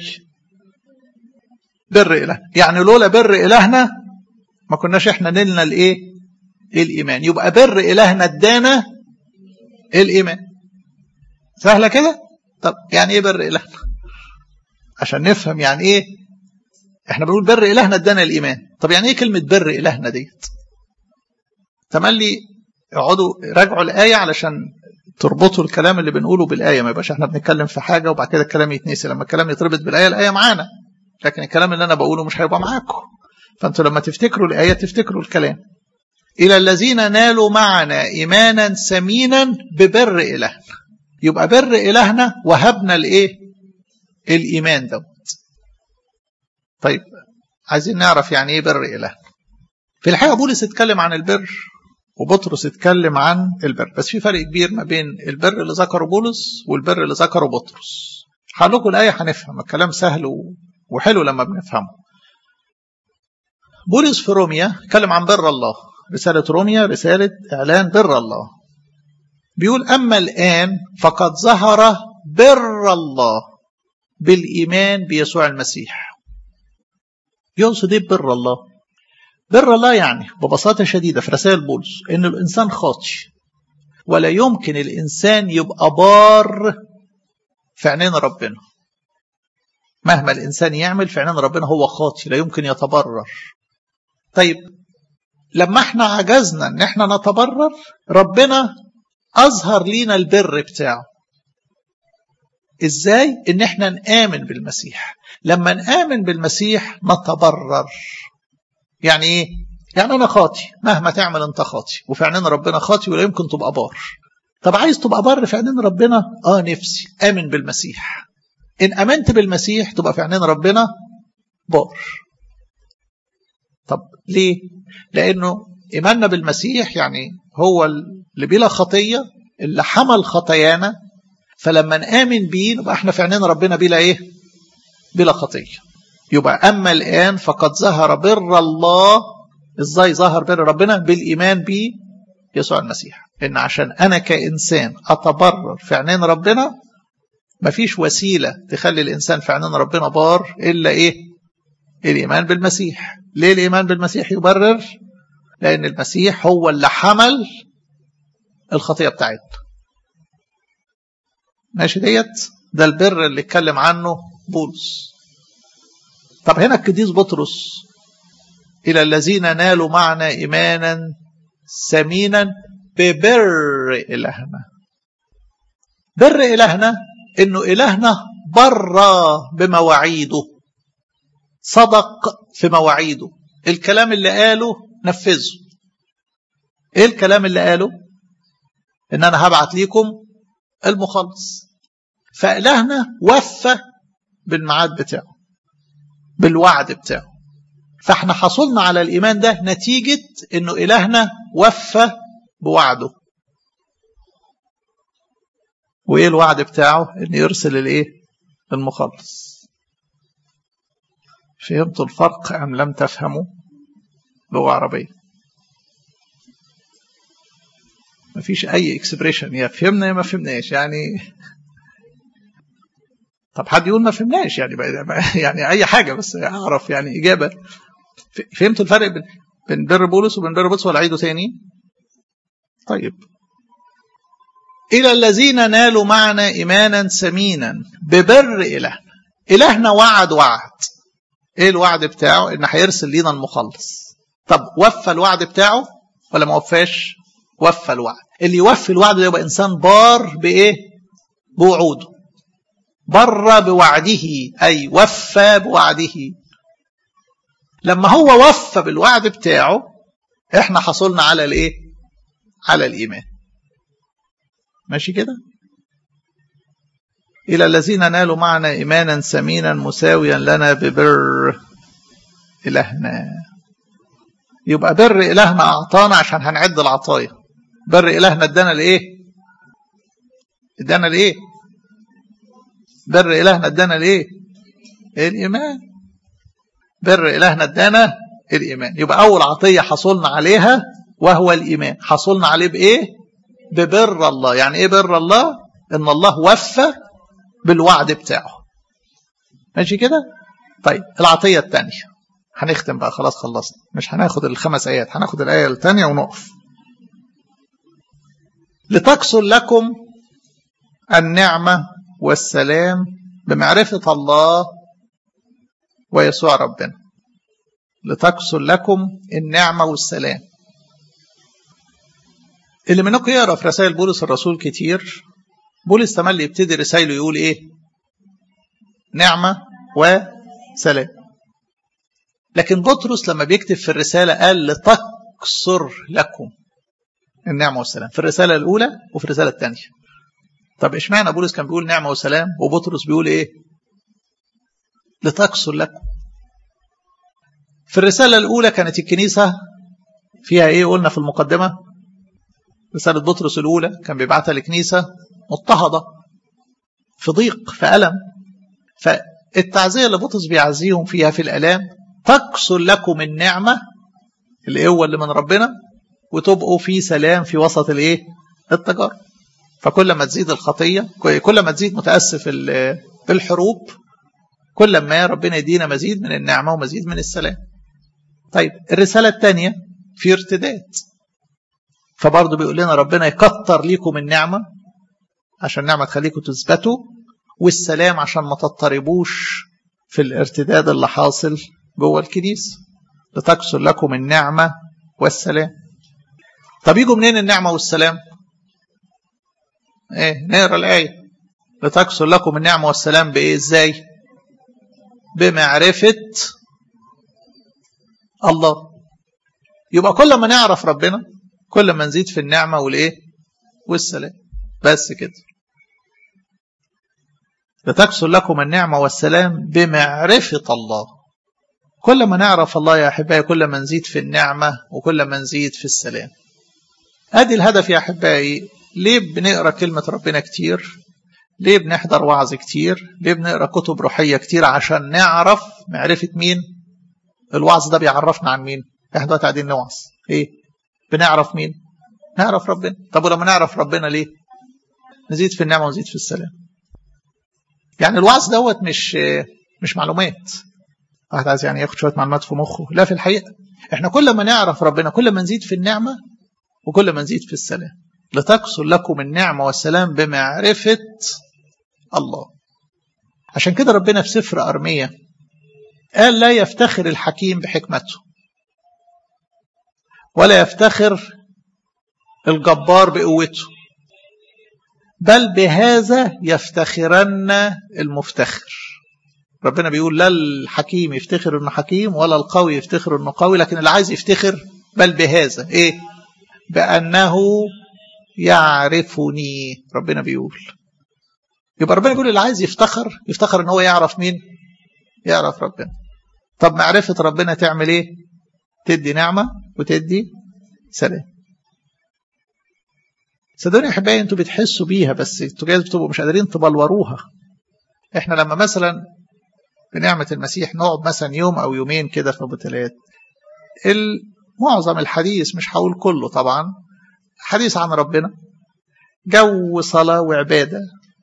بر إله يعني لولا بر إلهنا ما كناش إحنا نلنا الإيه الإيمان يبقى بر إلهنا ادانا الإيمان سهلة كده طب يعني إيه بر إلهنا عشان نفهم يعني إيه إحنا بنقول بر إلهنا ادانا الإيمان طب يعني إيه كلمة بر إلهنا ديت تملي اقعدوا راجعوا الآية علشان تربطوا الكلام اللي بنقوله بالآية ما يبقاش احنا بنتكلم في حاجة وبعد كده الكلام يتنسي لما الكلام يتربط بالآية الآية معانا لكن الكلام اللي أنا بقوله مش هيبقى معاكم فأنتوا لما تفتكروا الآية تفتكروا الكلام إلى الذين نالوا معنا إيمانا سمينا ببر إلهنا يبقى بر إلهنا وهبنا الإيه الإيمان دوت طيب عايزين نعرف يعني إيه بر إلهنا في الحقيقة بولس اتكلم عن البر وبطرس اتكلم عن البر بس في فرق كبير ما بين البر اللي ذكره بولس والبر اللي ذكره بطرس هقول لكم الآية هنفهم الكلام سهل وحلو لما بنفهمه بولس في روميا اتكلم عن بر الله رسالة روميا رسالة إعلان بر الله بيقول أما الآن فقد ظهر بر الله بالإيمان بيسوع المسيح يقصد ايه بر الله بر الله يعني ببساطة شديدة في رسائل بولس إن الإنسان خاطي ولا يمكن الإنسان يبقى بار في عينين ربنا مهما الإنسان يعمل في عينين ربنا هو خاطي لا يمكن يتبرر طيب لما احنا عجزنا ان احنا نتبرر ربنا اظهر لينا البر بتاعه ازاي ان احنا نآمن بالمسيح لما نآمن بالمسيح نتبرر يعني ايه يعني انا خاطي مهما تعمل انت خاطي وفي عينين ربنا خاطي ولا يمكن تبقى بار طب عايز تبقى بر في عينين ربنا اه نفسي امن بالمسيح ان امنت بالمسيح تبقى في عينين ربنا بار طب ليه لانه ايماننا بالمسيح يعني هو اللي بلا خطيه اللي حمل خطايانا فلما نآمن بيه نبقى احنا في عينين ربنا بلا ايه بلا خطيه يبقى اما الان فقد ظهر بر الله ازاي ظهر بر ربنا بالايمان بيه يسوع المسيح ان عشان انا كانسان اتبرر في عينين ربنا مفيش وسيله تخلي الانسان في عينين ربنا بار الا ايه الايمان بالمسيح ليه الايمان بالمسيح يبرر لان المسيح هو اللي حمل الخطيه بتاعتنا ماشي ديت ده البر اللي اتكلم عنه بولس طب هنا القديس بطرس الى الذين نالوا معنا ايمانا ثمينا ببر إلهنا بر إلهنا إنه إلهنا بر بمواعيده صدق في مواعيده الكلام اللي قاله نفذه ايه الكلام اللي قاله ان انا هبعت ليكم المخلص فإلهنا وفى بالميعاد بتاعه بالوعد بتاعه فاحنا حصلنا على الإيمان ده نتيجة انه إلهنا وفى بوعده وايه الوعد بتاعه ان يرسل الايه المخلص فهمتوا الفرق ام لم تفهموا لغه عربيه مفيش اي اكسبريشن يا فهمنا يا ما فهمناش يعني طب حد يقول ما فهمناش يعني يعني اي حاجه بس اعرف يعني اجابه فهمتوا الفرق بين بين بر بولس وبين بر بولس ولا اعيده تاني طيب إلى الذين نالوا معنا إيمانا ثمينا ببر إلهنا إلهنا وعد وعد إيه الوعد بتاعه إن هيرسل لينا المخلص طب وفى الوعد بتاعه ولا ما وفاش وفى الوعد اللي يوفي الوعد ده يبقى إنسان بار بإيه بوعوده بر بوعده أي وفى بوعده لما هو وفى بالوعد بتاعه احنا حصلنا على الايه على الإيمان ماشي كده إلى الذين نالوا معنا إيمانا ثمينا مساويا لنا ببر إلهنا يبقى بر إلهنا أعطانا عشان هنعد العطايا بر إلهنا ادانا لإيه ادانا لإيه بر إلهنا ادانا لإيه الإيمان بر إلهنا ادانا الإيمان يبقى أول عطية حصلنا عليها وهو الإيمان حصلنا عليه بإيه ببر الله يعني ايه بر الله ان الله وفى بالوعد بتاعه ماشي كده طيب العطيه الثانيه هنختم بقى خلاص خلصنا مش هناخد الخمس ايات هناخد الايه الثانيه ونقف لتكثر لكم النعمه والسلام بمعرفه الله ويسوع ربنا لتكثر لكم النعمه والسلام اللي منكم يقرا في رسائل بولس الرسول كتير بولس تملي يبتدي رسائله يقول ايه نعمه وسلام لكن بطرس لما بيكتب في الرساله قال لتكثر لكم النعمه والسلام في الرساله الاولى وفي الرساله الثانيه طب اشمعنى بولس كان بيقول نعمه وسلام وبطرس بيقول ايه لتكثر لكم في الرساله الاولى كانت الكنيسه فيها ايه قلنا في المقدمه رسالة بطرس الأولى كان بيبعتها لكنيسة مضطهدة في ضيق في ألم فالتعزية اللي بطرس بيعزيهم فيها في الألام تكسر لكم النعمة القوة اللي من ربنا وتبقوا في سلام في وسط الايه التجارب فكل ما تزيد الخطية كل ما تزيد متأسف الحروب كل ما ربنا يدينا مزيد من النعمة ومزيد من السلام طيب الرسالة الثانية في ارتداد فبرضه بيقول لنا ربنا يكتر ليكم النعمة عشان النعمة تخليكم تثبتوا والسلام عشان ما تضطربوش في الارتداد اللي حاصل جوه الكنيسة لتكسر لكم النعمة والسلام طب يجوا منين النعمة والسلام ايه نقرا الآية لتكسر لكم النعمة والسلام بإيه ازاي بمعرفة الله يبقى كل ما نعرف ربنا كل ما نزيد في النعمة والإيه والسلام بس كده لتكسر لكم النعمة والسلام بمعرفة الله كل ما نعرف الله يا أحبائي كل ما نزيد في النعمة وكل ما نزيد في السلام ادي الهدف يا أحبائي ليه بنقرأ كلمة ربنا كتير ليه بنحضر وعظ كتير ليه بنقرأ كتب روحية كتير عشان نعرف معرفة مين الوعظ ده بيعرفنا عن مين احنا دلوقتي قاعدين نوعظ ايه بنعرف مين نعرف ربنا طب ولما نعرف ربنا ليه نزيد في النعمة ونزيد في السلام يعني الوعظ دوت مش مش معلومات واحد عايز يعني ياخد شويه معلومات في مخه لا في الحقيقه احنا كل ما نعرف ربنا كل ما نزيد في النعمه وكل ما نزيد في السلام لتكسر لكم النعمه والسلام بمعرفه الله عشان كده ربنا في سفر ارميه قال لا يفتخر الحكيم بحكمته ولا يفتخر الجبار بقوته بل بهذا يفتخرن المفتخر ربنا بيقول لا الحكيم يفتخر انه حكيم ولا القوي يفتخر انه قوي لكن اللي عايز يفتخر بل بهذا ايه بانه يعرفني ربنا بيقول يبقى ربنا بيقول اللي عايز يفتخر يفتخر ان هو يعرف مين يعرف ربنا طب معرفة ربنا تعمل ايه تدي نعمة وتدي سلام صدقوني يا احبائي انتوا بتحسوا بيها بس انتوا جايز بتبقوا مش قادرين تبلوروها احنا لما مثلا بنعمة المسيح نقعد مثلا يوم او يومين كده في ابو تلات معظم الحديث مش هقول كله طبعا حديث عن ربنا جو صلاة وعبادة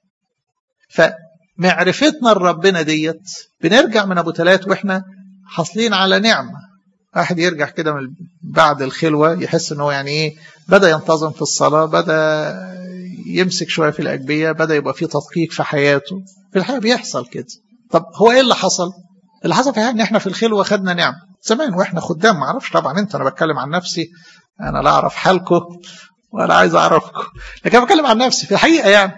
فمعرفتنا لربنا ديت بنرجع من ابو تلات واحنا حاصلين على نعمة واحد يرجع كده من بعد الخلوة يحس ان هو يعني ايه بدأ ينتظم في الصلاة بدأ يمسك شوية في الأجبية بدأ يبقى فيه تدقيق في حياته في الحقيقة بيحصل كده طب هو ايه اللي حصل اللي حصل في ان احنا في الخلوة خدنا نعمة زمان واحنا خدام ما اعرفش طبعا انت انا بتكلم عن نفسي انا لا اعرف حالكم ولا عايز اعرفكم لكن انا بتكلم عن نفسي في الحقيقة يعني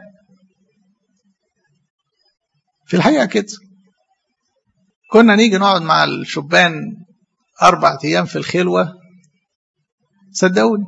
في الحقيقة كده كنا نيجي نقعد مع الشبان أربع أيام في الخلوة صدقوني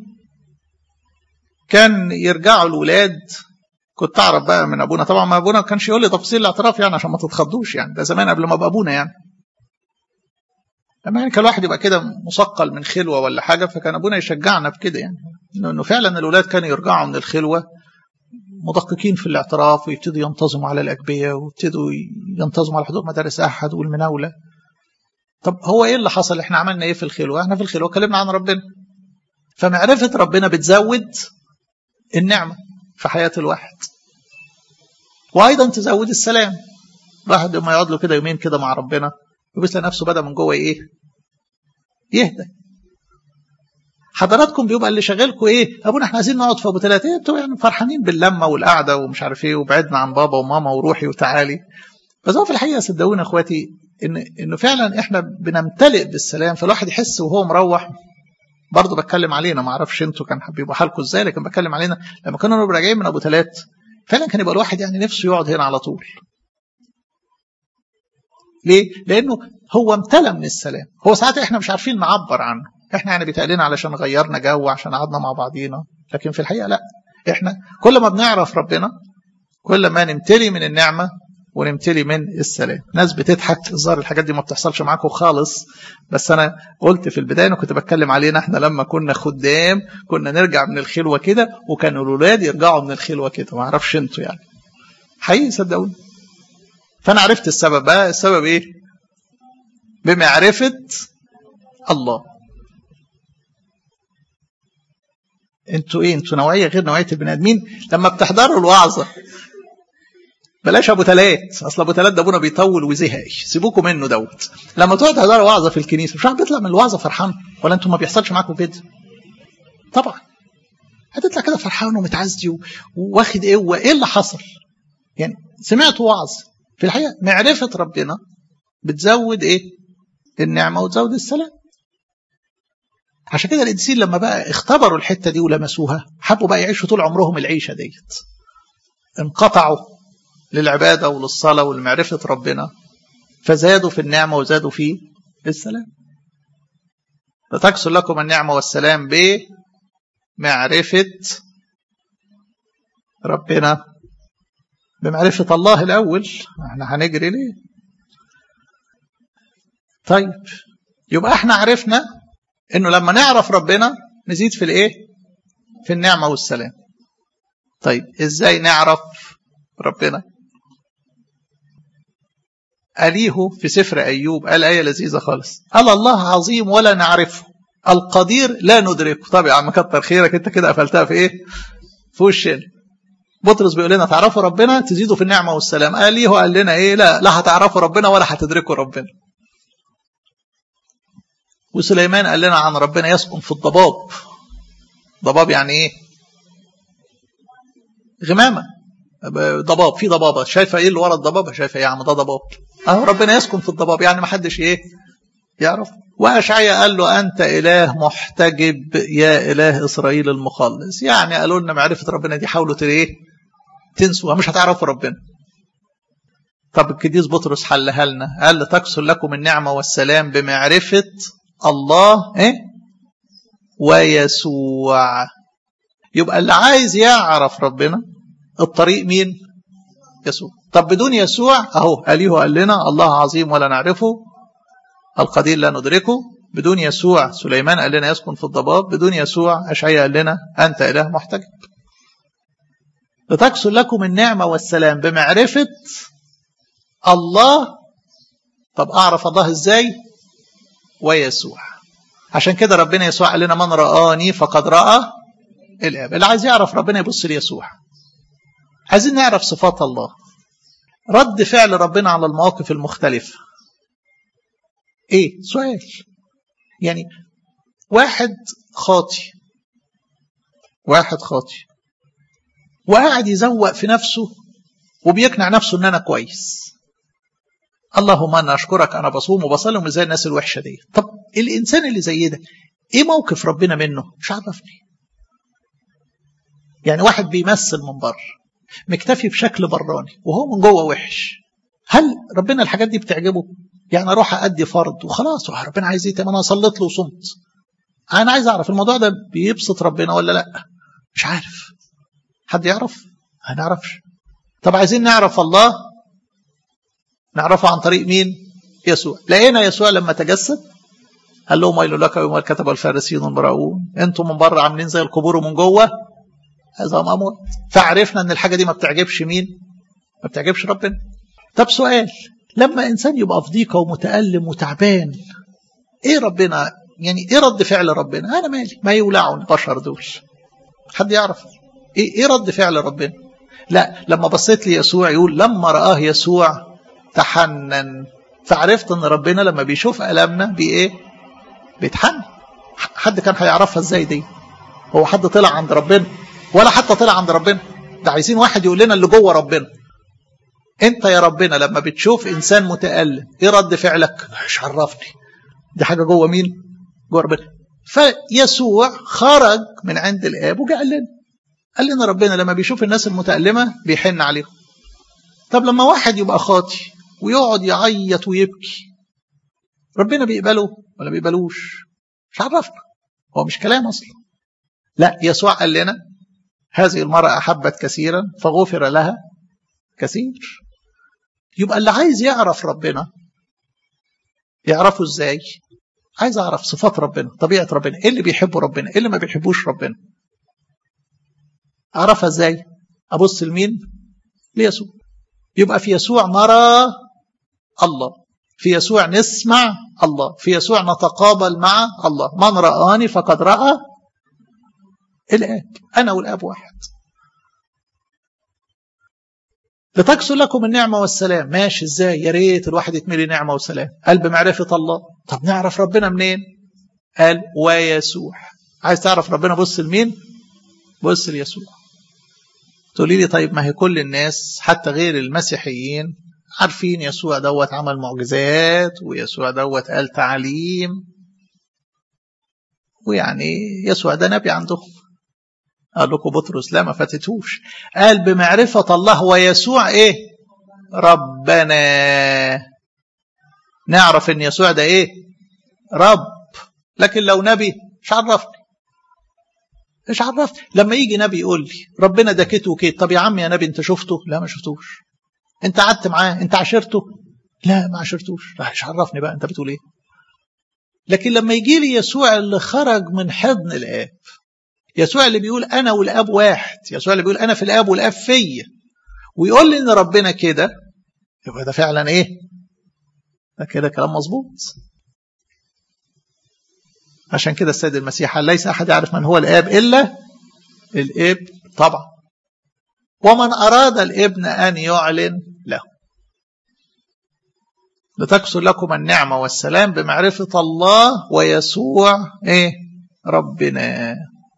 كان يرجعوا الولاد كنت أعرف بقى من أبونا طبعا ما أبونا ما كانش يقول لي تفاصيل الاعتراف يعني عشان ما تتخضوش يعني ده زمان قبل ما أبقى أبونا يعني لما يعني كان الواحد يبقى كده مثقل من خلوة ولا حاجة فكان أبونا يشجعنا بكده يعني إنه فعلا الولاد كانوا يرجعوا من الخلوة مدققين في الاعتراف ويبتدوا ينتظموا على الأجبية ويبتدوا ينتظموا على حضور مدارس أحد والمناولة طب هو ايه اللي حصل احنا عملنا ايه في الخلوه احنا في الخلوه كلمنا عن ربنا فمعرفه ربنا بتزود النعمه في حياه الواحد وايضا تزود السلام الواحد لما يقعد له كده يومين كده مع ربنا يبص نفسه بدا من جوه ايه يهدى حضراتكم بيبقى اللي شغالكم ايه ابونا احنا عايزين نقعد في ابو ثلاثه ايه بتبقوا يعني فرحانين باللمه والقعده ومش عارف ايه وبعدنا عن بابا وماما وروحي وتعالي بس هو في الحقيقه صدقوني اخواتي ان انه فعلا احنا بنمتلئ بالسلام فالواحد يحس وهو مروح برضه بتكلم علينا ما اعرفش انتوا كان بيبقى حالكم ازاي لكن بتكلم علينا لما كنا نبقى راجعين من ابو ثلاث فعلا كان يبقى الواحد يعني نفسه يقعد هنا على طول ليه؟ لانه هو امتلى من السلام هو ساعات احنا مش عارفين نعبر عنه احنا يعني بيتقالنا علشان غيرنا جو عشان قعدنا مع بعضينا لكن في الحقيقه لا احنا كل ما بنعرف ربنا كل ما نمتلي من النعمه ونمتلي من السلام ناس بتضحك الظاهر الحاجات دي ما بتحصلش معاكم خالص بس انا قلت في البدايه انا كنت بتكلم علينا احنا لما كنا خدام كنا نرجع من الخلوه كده وكانوا الاولاد يرجعوا من الخلوه كده ما اعرفش انتوا يعني حقيقي صدقوني فانا عرفت السبب بقى السبب ايه بمعرفه الله انتوا ايه انتوا نوعيه غير نوعيه البني ادمين لما بتحضروا الوعظه بلاش ابو تلات اصل ابو تلات ده ابونا بيطول وزهق سيبوكم منه دوت لما تقعد تحضروا وعظه في الكنيسه مش واحد بيطلع من الوعظه فرحان ولا انتوا ما بيحصلش معاكم كده طبعا هتطلع كده فرحان ومتعزي واخد قوه ايه اللي حصل يعني سمعت وعظ في الحقيقه معرفه ربنا بتزود ايه النعمه وتزود السلام عشان كده القديسين لما بقى اختبروا الحته دي ولمسوها حبوا بقى يعيشوا طول عمرهم العيشه ديت انقطعوا للعباده وللصلاه ولمعرفه ربنا فزادوا في النعمه وزادوا في السلام فتكسر لكم النعمه والسلام بمعرفه ربنا بمعرفه الله الاول احنا هنجري ليه طيب يبقى احنا عرفنا انه لما نعرف ربنا نزيد في الايه في النعمه والسلام طيب ازاي نعرف ربنا أليه في سفر أيوب قال آية لذيذة خالص قال الله عظيم ولا نعرفه القدير لا ندركه طب يا عم كتر خيرك انت كده قفلتها في ايه في وشنا بطرس بيقول لنا تعرفوا ربنا تزيدوا في النعمه والسلام قال ليه قال لنا ايه لا لا هتعرفوا ربنا ولا هتدركوا ربنا وسليمان قال لنا عن ربنا يسكن في الضباب ضباب يعني ايه غمامه ضباب في ضبابه شايفه ايه اللي ورا الضبابه شايفه ايه يا عم ده ضباب اهو ربنا يسكن في الضباب يعني ما حدش ايه يعرف واشعيا قال له انت اله محتجب يا اله اسرائيل المخلص يعني قالوا لنا معرفه ربنا دي حاولوا ايه تنسوها مش هتعرفوا ربنا طب القديس بطرس حلها لنا قال لتكسر لكم النعمه والسلام بمعرفه الله ايه ويسوع يبقى اللي عايز يعرف ربنا الطريق مين يسوع طب بدون يسوع اهو اليه قال لنا الله عظيم ولا نعرفه القدير لا ندركه بدون يسوع سليمان قال لنا يسكن في الضباب بدون يسوع اشعيا قال لنا انت اله محتجب لتكسر لكم النعمه والسلام بمعرفه الله طب اعرف الله ازاي ويسوع عشان كده ربنا يسوع قال لنا من رآني فقد رأى الآب اللي عايز يعرف ربنا يبص ليسوع عايزين نعرف صفات الله رد فعل ربنا على المواقف المختلفة ايه سؤال يعني واحد خاطي واحد خاطي وقاعد يزوق في نفسه وبيقنع نفسه ان انا كويس اللهم انا اشكرك انا بصوم وبصلي ومش زي الناس الوحشه دي طب الانسان اللي زي ده ايه موقف ربنا منه مش عرفني يعني واحد بيمثل من بره مكتفي بشكل براني وهو من جوه وحش هل ربنا الحاجات دي بتعجبه يعني اروح ادي فرض وخلاص ربنا عايز ايه انا صليت له وصمت انا عايز اعرف الموضوع ده بيبسط ربنا ولا لا مش عارف حد يعرف ما نعرفش طب عايزين نعرف الله نعرفه عن طريق مين يسوع لقينا يسوع لما تجسد قال لهم ويل لك يوم الكتب الفارسيين المراؤون انتم من بره عاملين زي القبور ومن جوه هذا اموات فعرفنا ان الحاجه دي ما بتعجبش مين ما بتعجبش ربنا طب سؤال لما انسان يبقى في ضيقه ومتالم وتعبان ايه ربنا يعني ايه رد فعل ربنا انا مالي ما يولعوا البشر دول حد يعرف ايه ايه رد فعل ربنا لا لما بصيت ليسوع يقول لما رآه يسوع تحنن فعرفت ان ربنا لما بيشوف ألمنا بايه بيتحنن حد كان هيعرفها ازاي دي هو حد طلع عند ربنا ولا حتى طلع عند ربنا ده عايزين واحد يقول لنا اللي جوه ربنا انت يا ربنا لما بتشوف انسان متألم ايه رد فعلك مش عرفني دي حاجه جوه مين جوه ربنا فيسوع خرج من عند الاب وجاء قال لنا قال لنا ربنا لما بيشوف الناس المتألمة بيحن عليهم طب لما واحد يبقى خاطي ويقعد يعيط ويبكي ربنا بيقبله ولا بيقبلوش مش عرفنا هو مش كلام اصلا لا يسوع قال لنا هذه المرأة أحبت كثيرا فغفر لها كثير يبقى اللي عايز يعرف ربنا يعرفه ازاي عايز اعرف صفات ربنا طبيعه ربنا ايه اللي بيحبه ربنا ايه اللي ما بيحبوش ربنا اعرفها ازاي ابص لمين ليسوع يبقى في يسوع نرى الله في يسوع نسمع الله في يسوع نتقابل مع الله من رآني فقد رأى الآب أنا والآب واحد لتكسر لكم النعمة والسلام ماشي ازاي يا ريت الواحد يتملي نعمة وسلام قال بمعرفة الله طب نعرف ربنا منين قال ويسوع عايز تعرف ربنا بص لمين بص ليسوع تقولي لي طيب ما هي كل الناس حتى غير المسيحيين عارفين يسوع دوت عمل معجزات ويسوع دوت قال تعليم ويعني يسوع ده نبي عندهم قال لكم بطرس لا ما فاتتوش قال بمعرفة الله ويسوع ايه ربنا نعرف ان يسوع ده ايه رب لكن لو نبي مش عرفني مش عرفني لما يجي نبي يقول لي ربنا ده كيت وكيت طب يا عم يا نبي انت شفته لا ما شفتوش انت قعدت معاه انت عاشرته لا ما عاشرتوش لا مش عرفني بقى انت بتقول ايه لكن لما يجي لي يسوع اللي خرج من حضن الاب يسوع اللي بيقول انا والاب واحد يسوع اللي بيقول انا في الاب والاب فيا ويقول لي ان ربنا كده يبقى ده فعلا ايه ده كده كلام مظبوط عشان كده السيد المسيح قال ليس احد يعرف من هو الاب الا الاب طبعا ومن اراد الابن ان يعلن له لتكسر لكم النعمة والسلام بمعرفة الله ويسوع ايه ربنا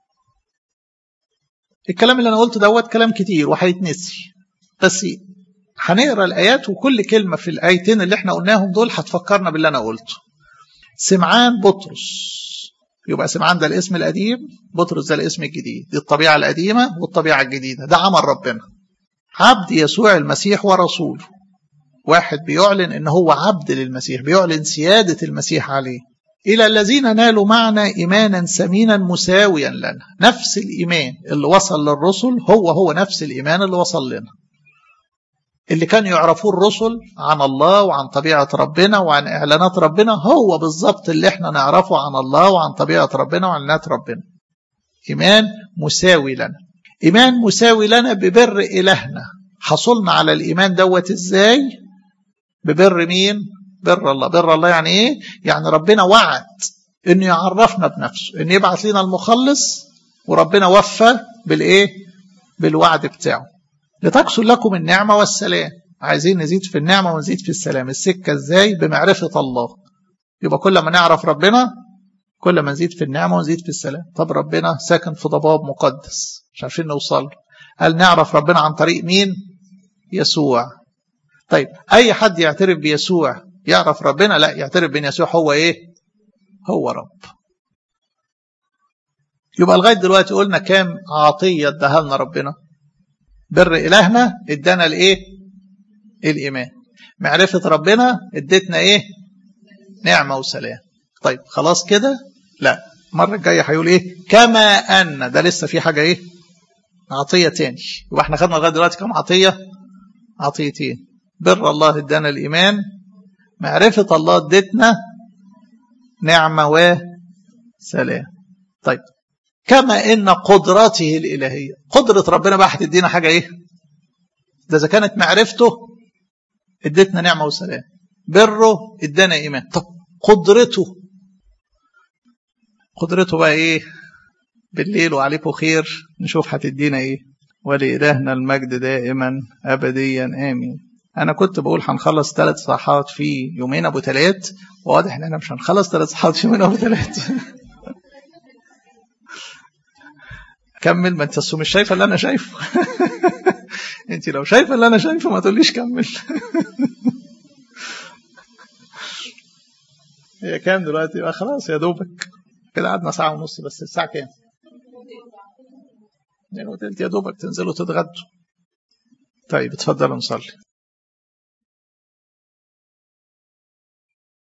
الكلام اللي انا قلته دوت كلام كتير وهيتنسي بس هنقرا الايات وكل كلمه في الايتين اللي احنا قلناهم دول هتفكرنا باللي انا قلته سمعان بطرس يبقى سمعان ده الاسم القديم بطرس ده الاسم الجديد دي الطبيعه القديمه والطبيعه الجديده ده عمل ربنا عبد يسوع المسيح ورسوله واحد بيعلن ان هو عبد للمسيح بيعلن سياده المسيح عليه إلى الذين نالوا معنا إيمانا سمينا مساويا لنا نفس الإيمان اللي وصل للرسل هو هو نفس الإيمان اللي وصل لنا اللي كانوا يعرفوه الرسل عن الله وعن طبيعة ربنا وعن إعلانات ربنا هو بالظبط اللي احنا نعرفه عن الله وعن طبيعة ربنا وعن إعلانات ربنا إيمان مساوي لنا إيمان مساوي لنا ببر إلهنا حصلنا على الإيمان دوت إزاي ببر مين بر الله بر الله يعني ايه يعني ربنا وعد انه يعرفنا بنفسه انه يبعث لنا المخلص وربنا وفى بالايه بالوعد بتاعه لتكسر لكم النعمه والسلام عايزين نزيد في النعمه ونزيد في السلام السكه ازاي بمعرفه الله يبقى كل ما نعرف ربنا كل ما نزيد في النعمه ونزيد في السلام طب ربنا ساكن في ضباب مقدس مش عارفين نوصل هل نعرف ربنا عن طريق مين يسوع طيب اي حد يعترف بيسوع يعرف ربنا لا يعترف بان يسوع هو ايه هو رب يبقى لغايه دلوقتي قلنا كام عطيه اداها لنا ربنا بر الهنا ادانا الايه الايمان معرفه ربنا ادتنا ايه نعمه وسلام طيب خلاص كده لا المره الجايه هيقول ايه كما ان ده لسه في حاجه ايه عطيه تاني يبقى احنا خدنا لغايه دلوقتي كام عطيه عطيتين بر الله ادانا الايمان معرفة الله ادتنا نعمة وسلام طيب كما ان قدرته الالهية قدرة ربنا بقى هتدينا حاجة ايه ده اذا كانت معرفته ادتنا نعمة وسلام بره ادانا ايمان طب قدرته قدرته بقى ايه بالليل وعليكم خير نشوف هتدينا ايه ولإلهنا المجد دائما أبديا آمين انا كنت بقول هنخلص ثلاث صفحات في يومين ابو ثلاث وواضح ان انا مش هنخلص ثلاث صفحات في يومين ابو ثلاث كمل ما انت مش شايفه اللي انا شايفه انت لو شايفه اللي انا شايفه ما تقوليش كمل هي كام دلوقتي يبقى خلاص يا دوبك كده قعدنا ساعه ونص بس الساعه كام؟ اتنين وتلت يا دوبك تنزلوا تتغدوا طيب اتفضلوا نصلي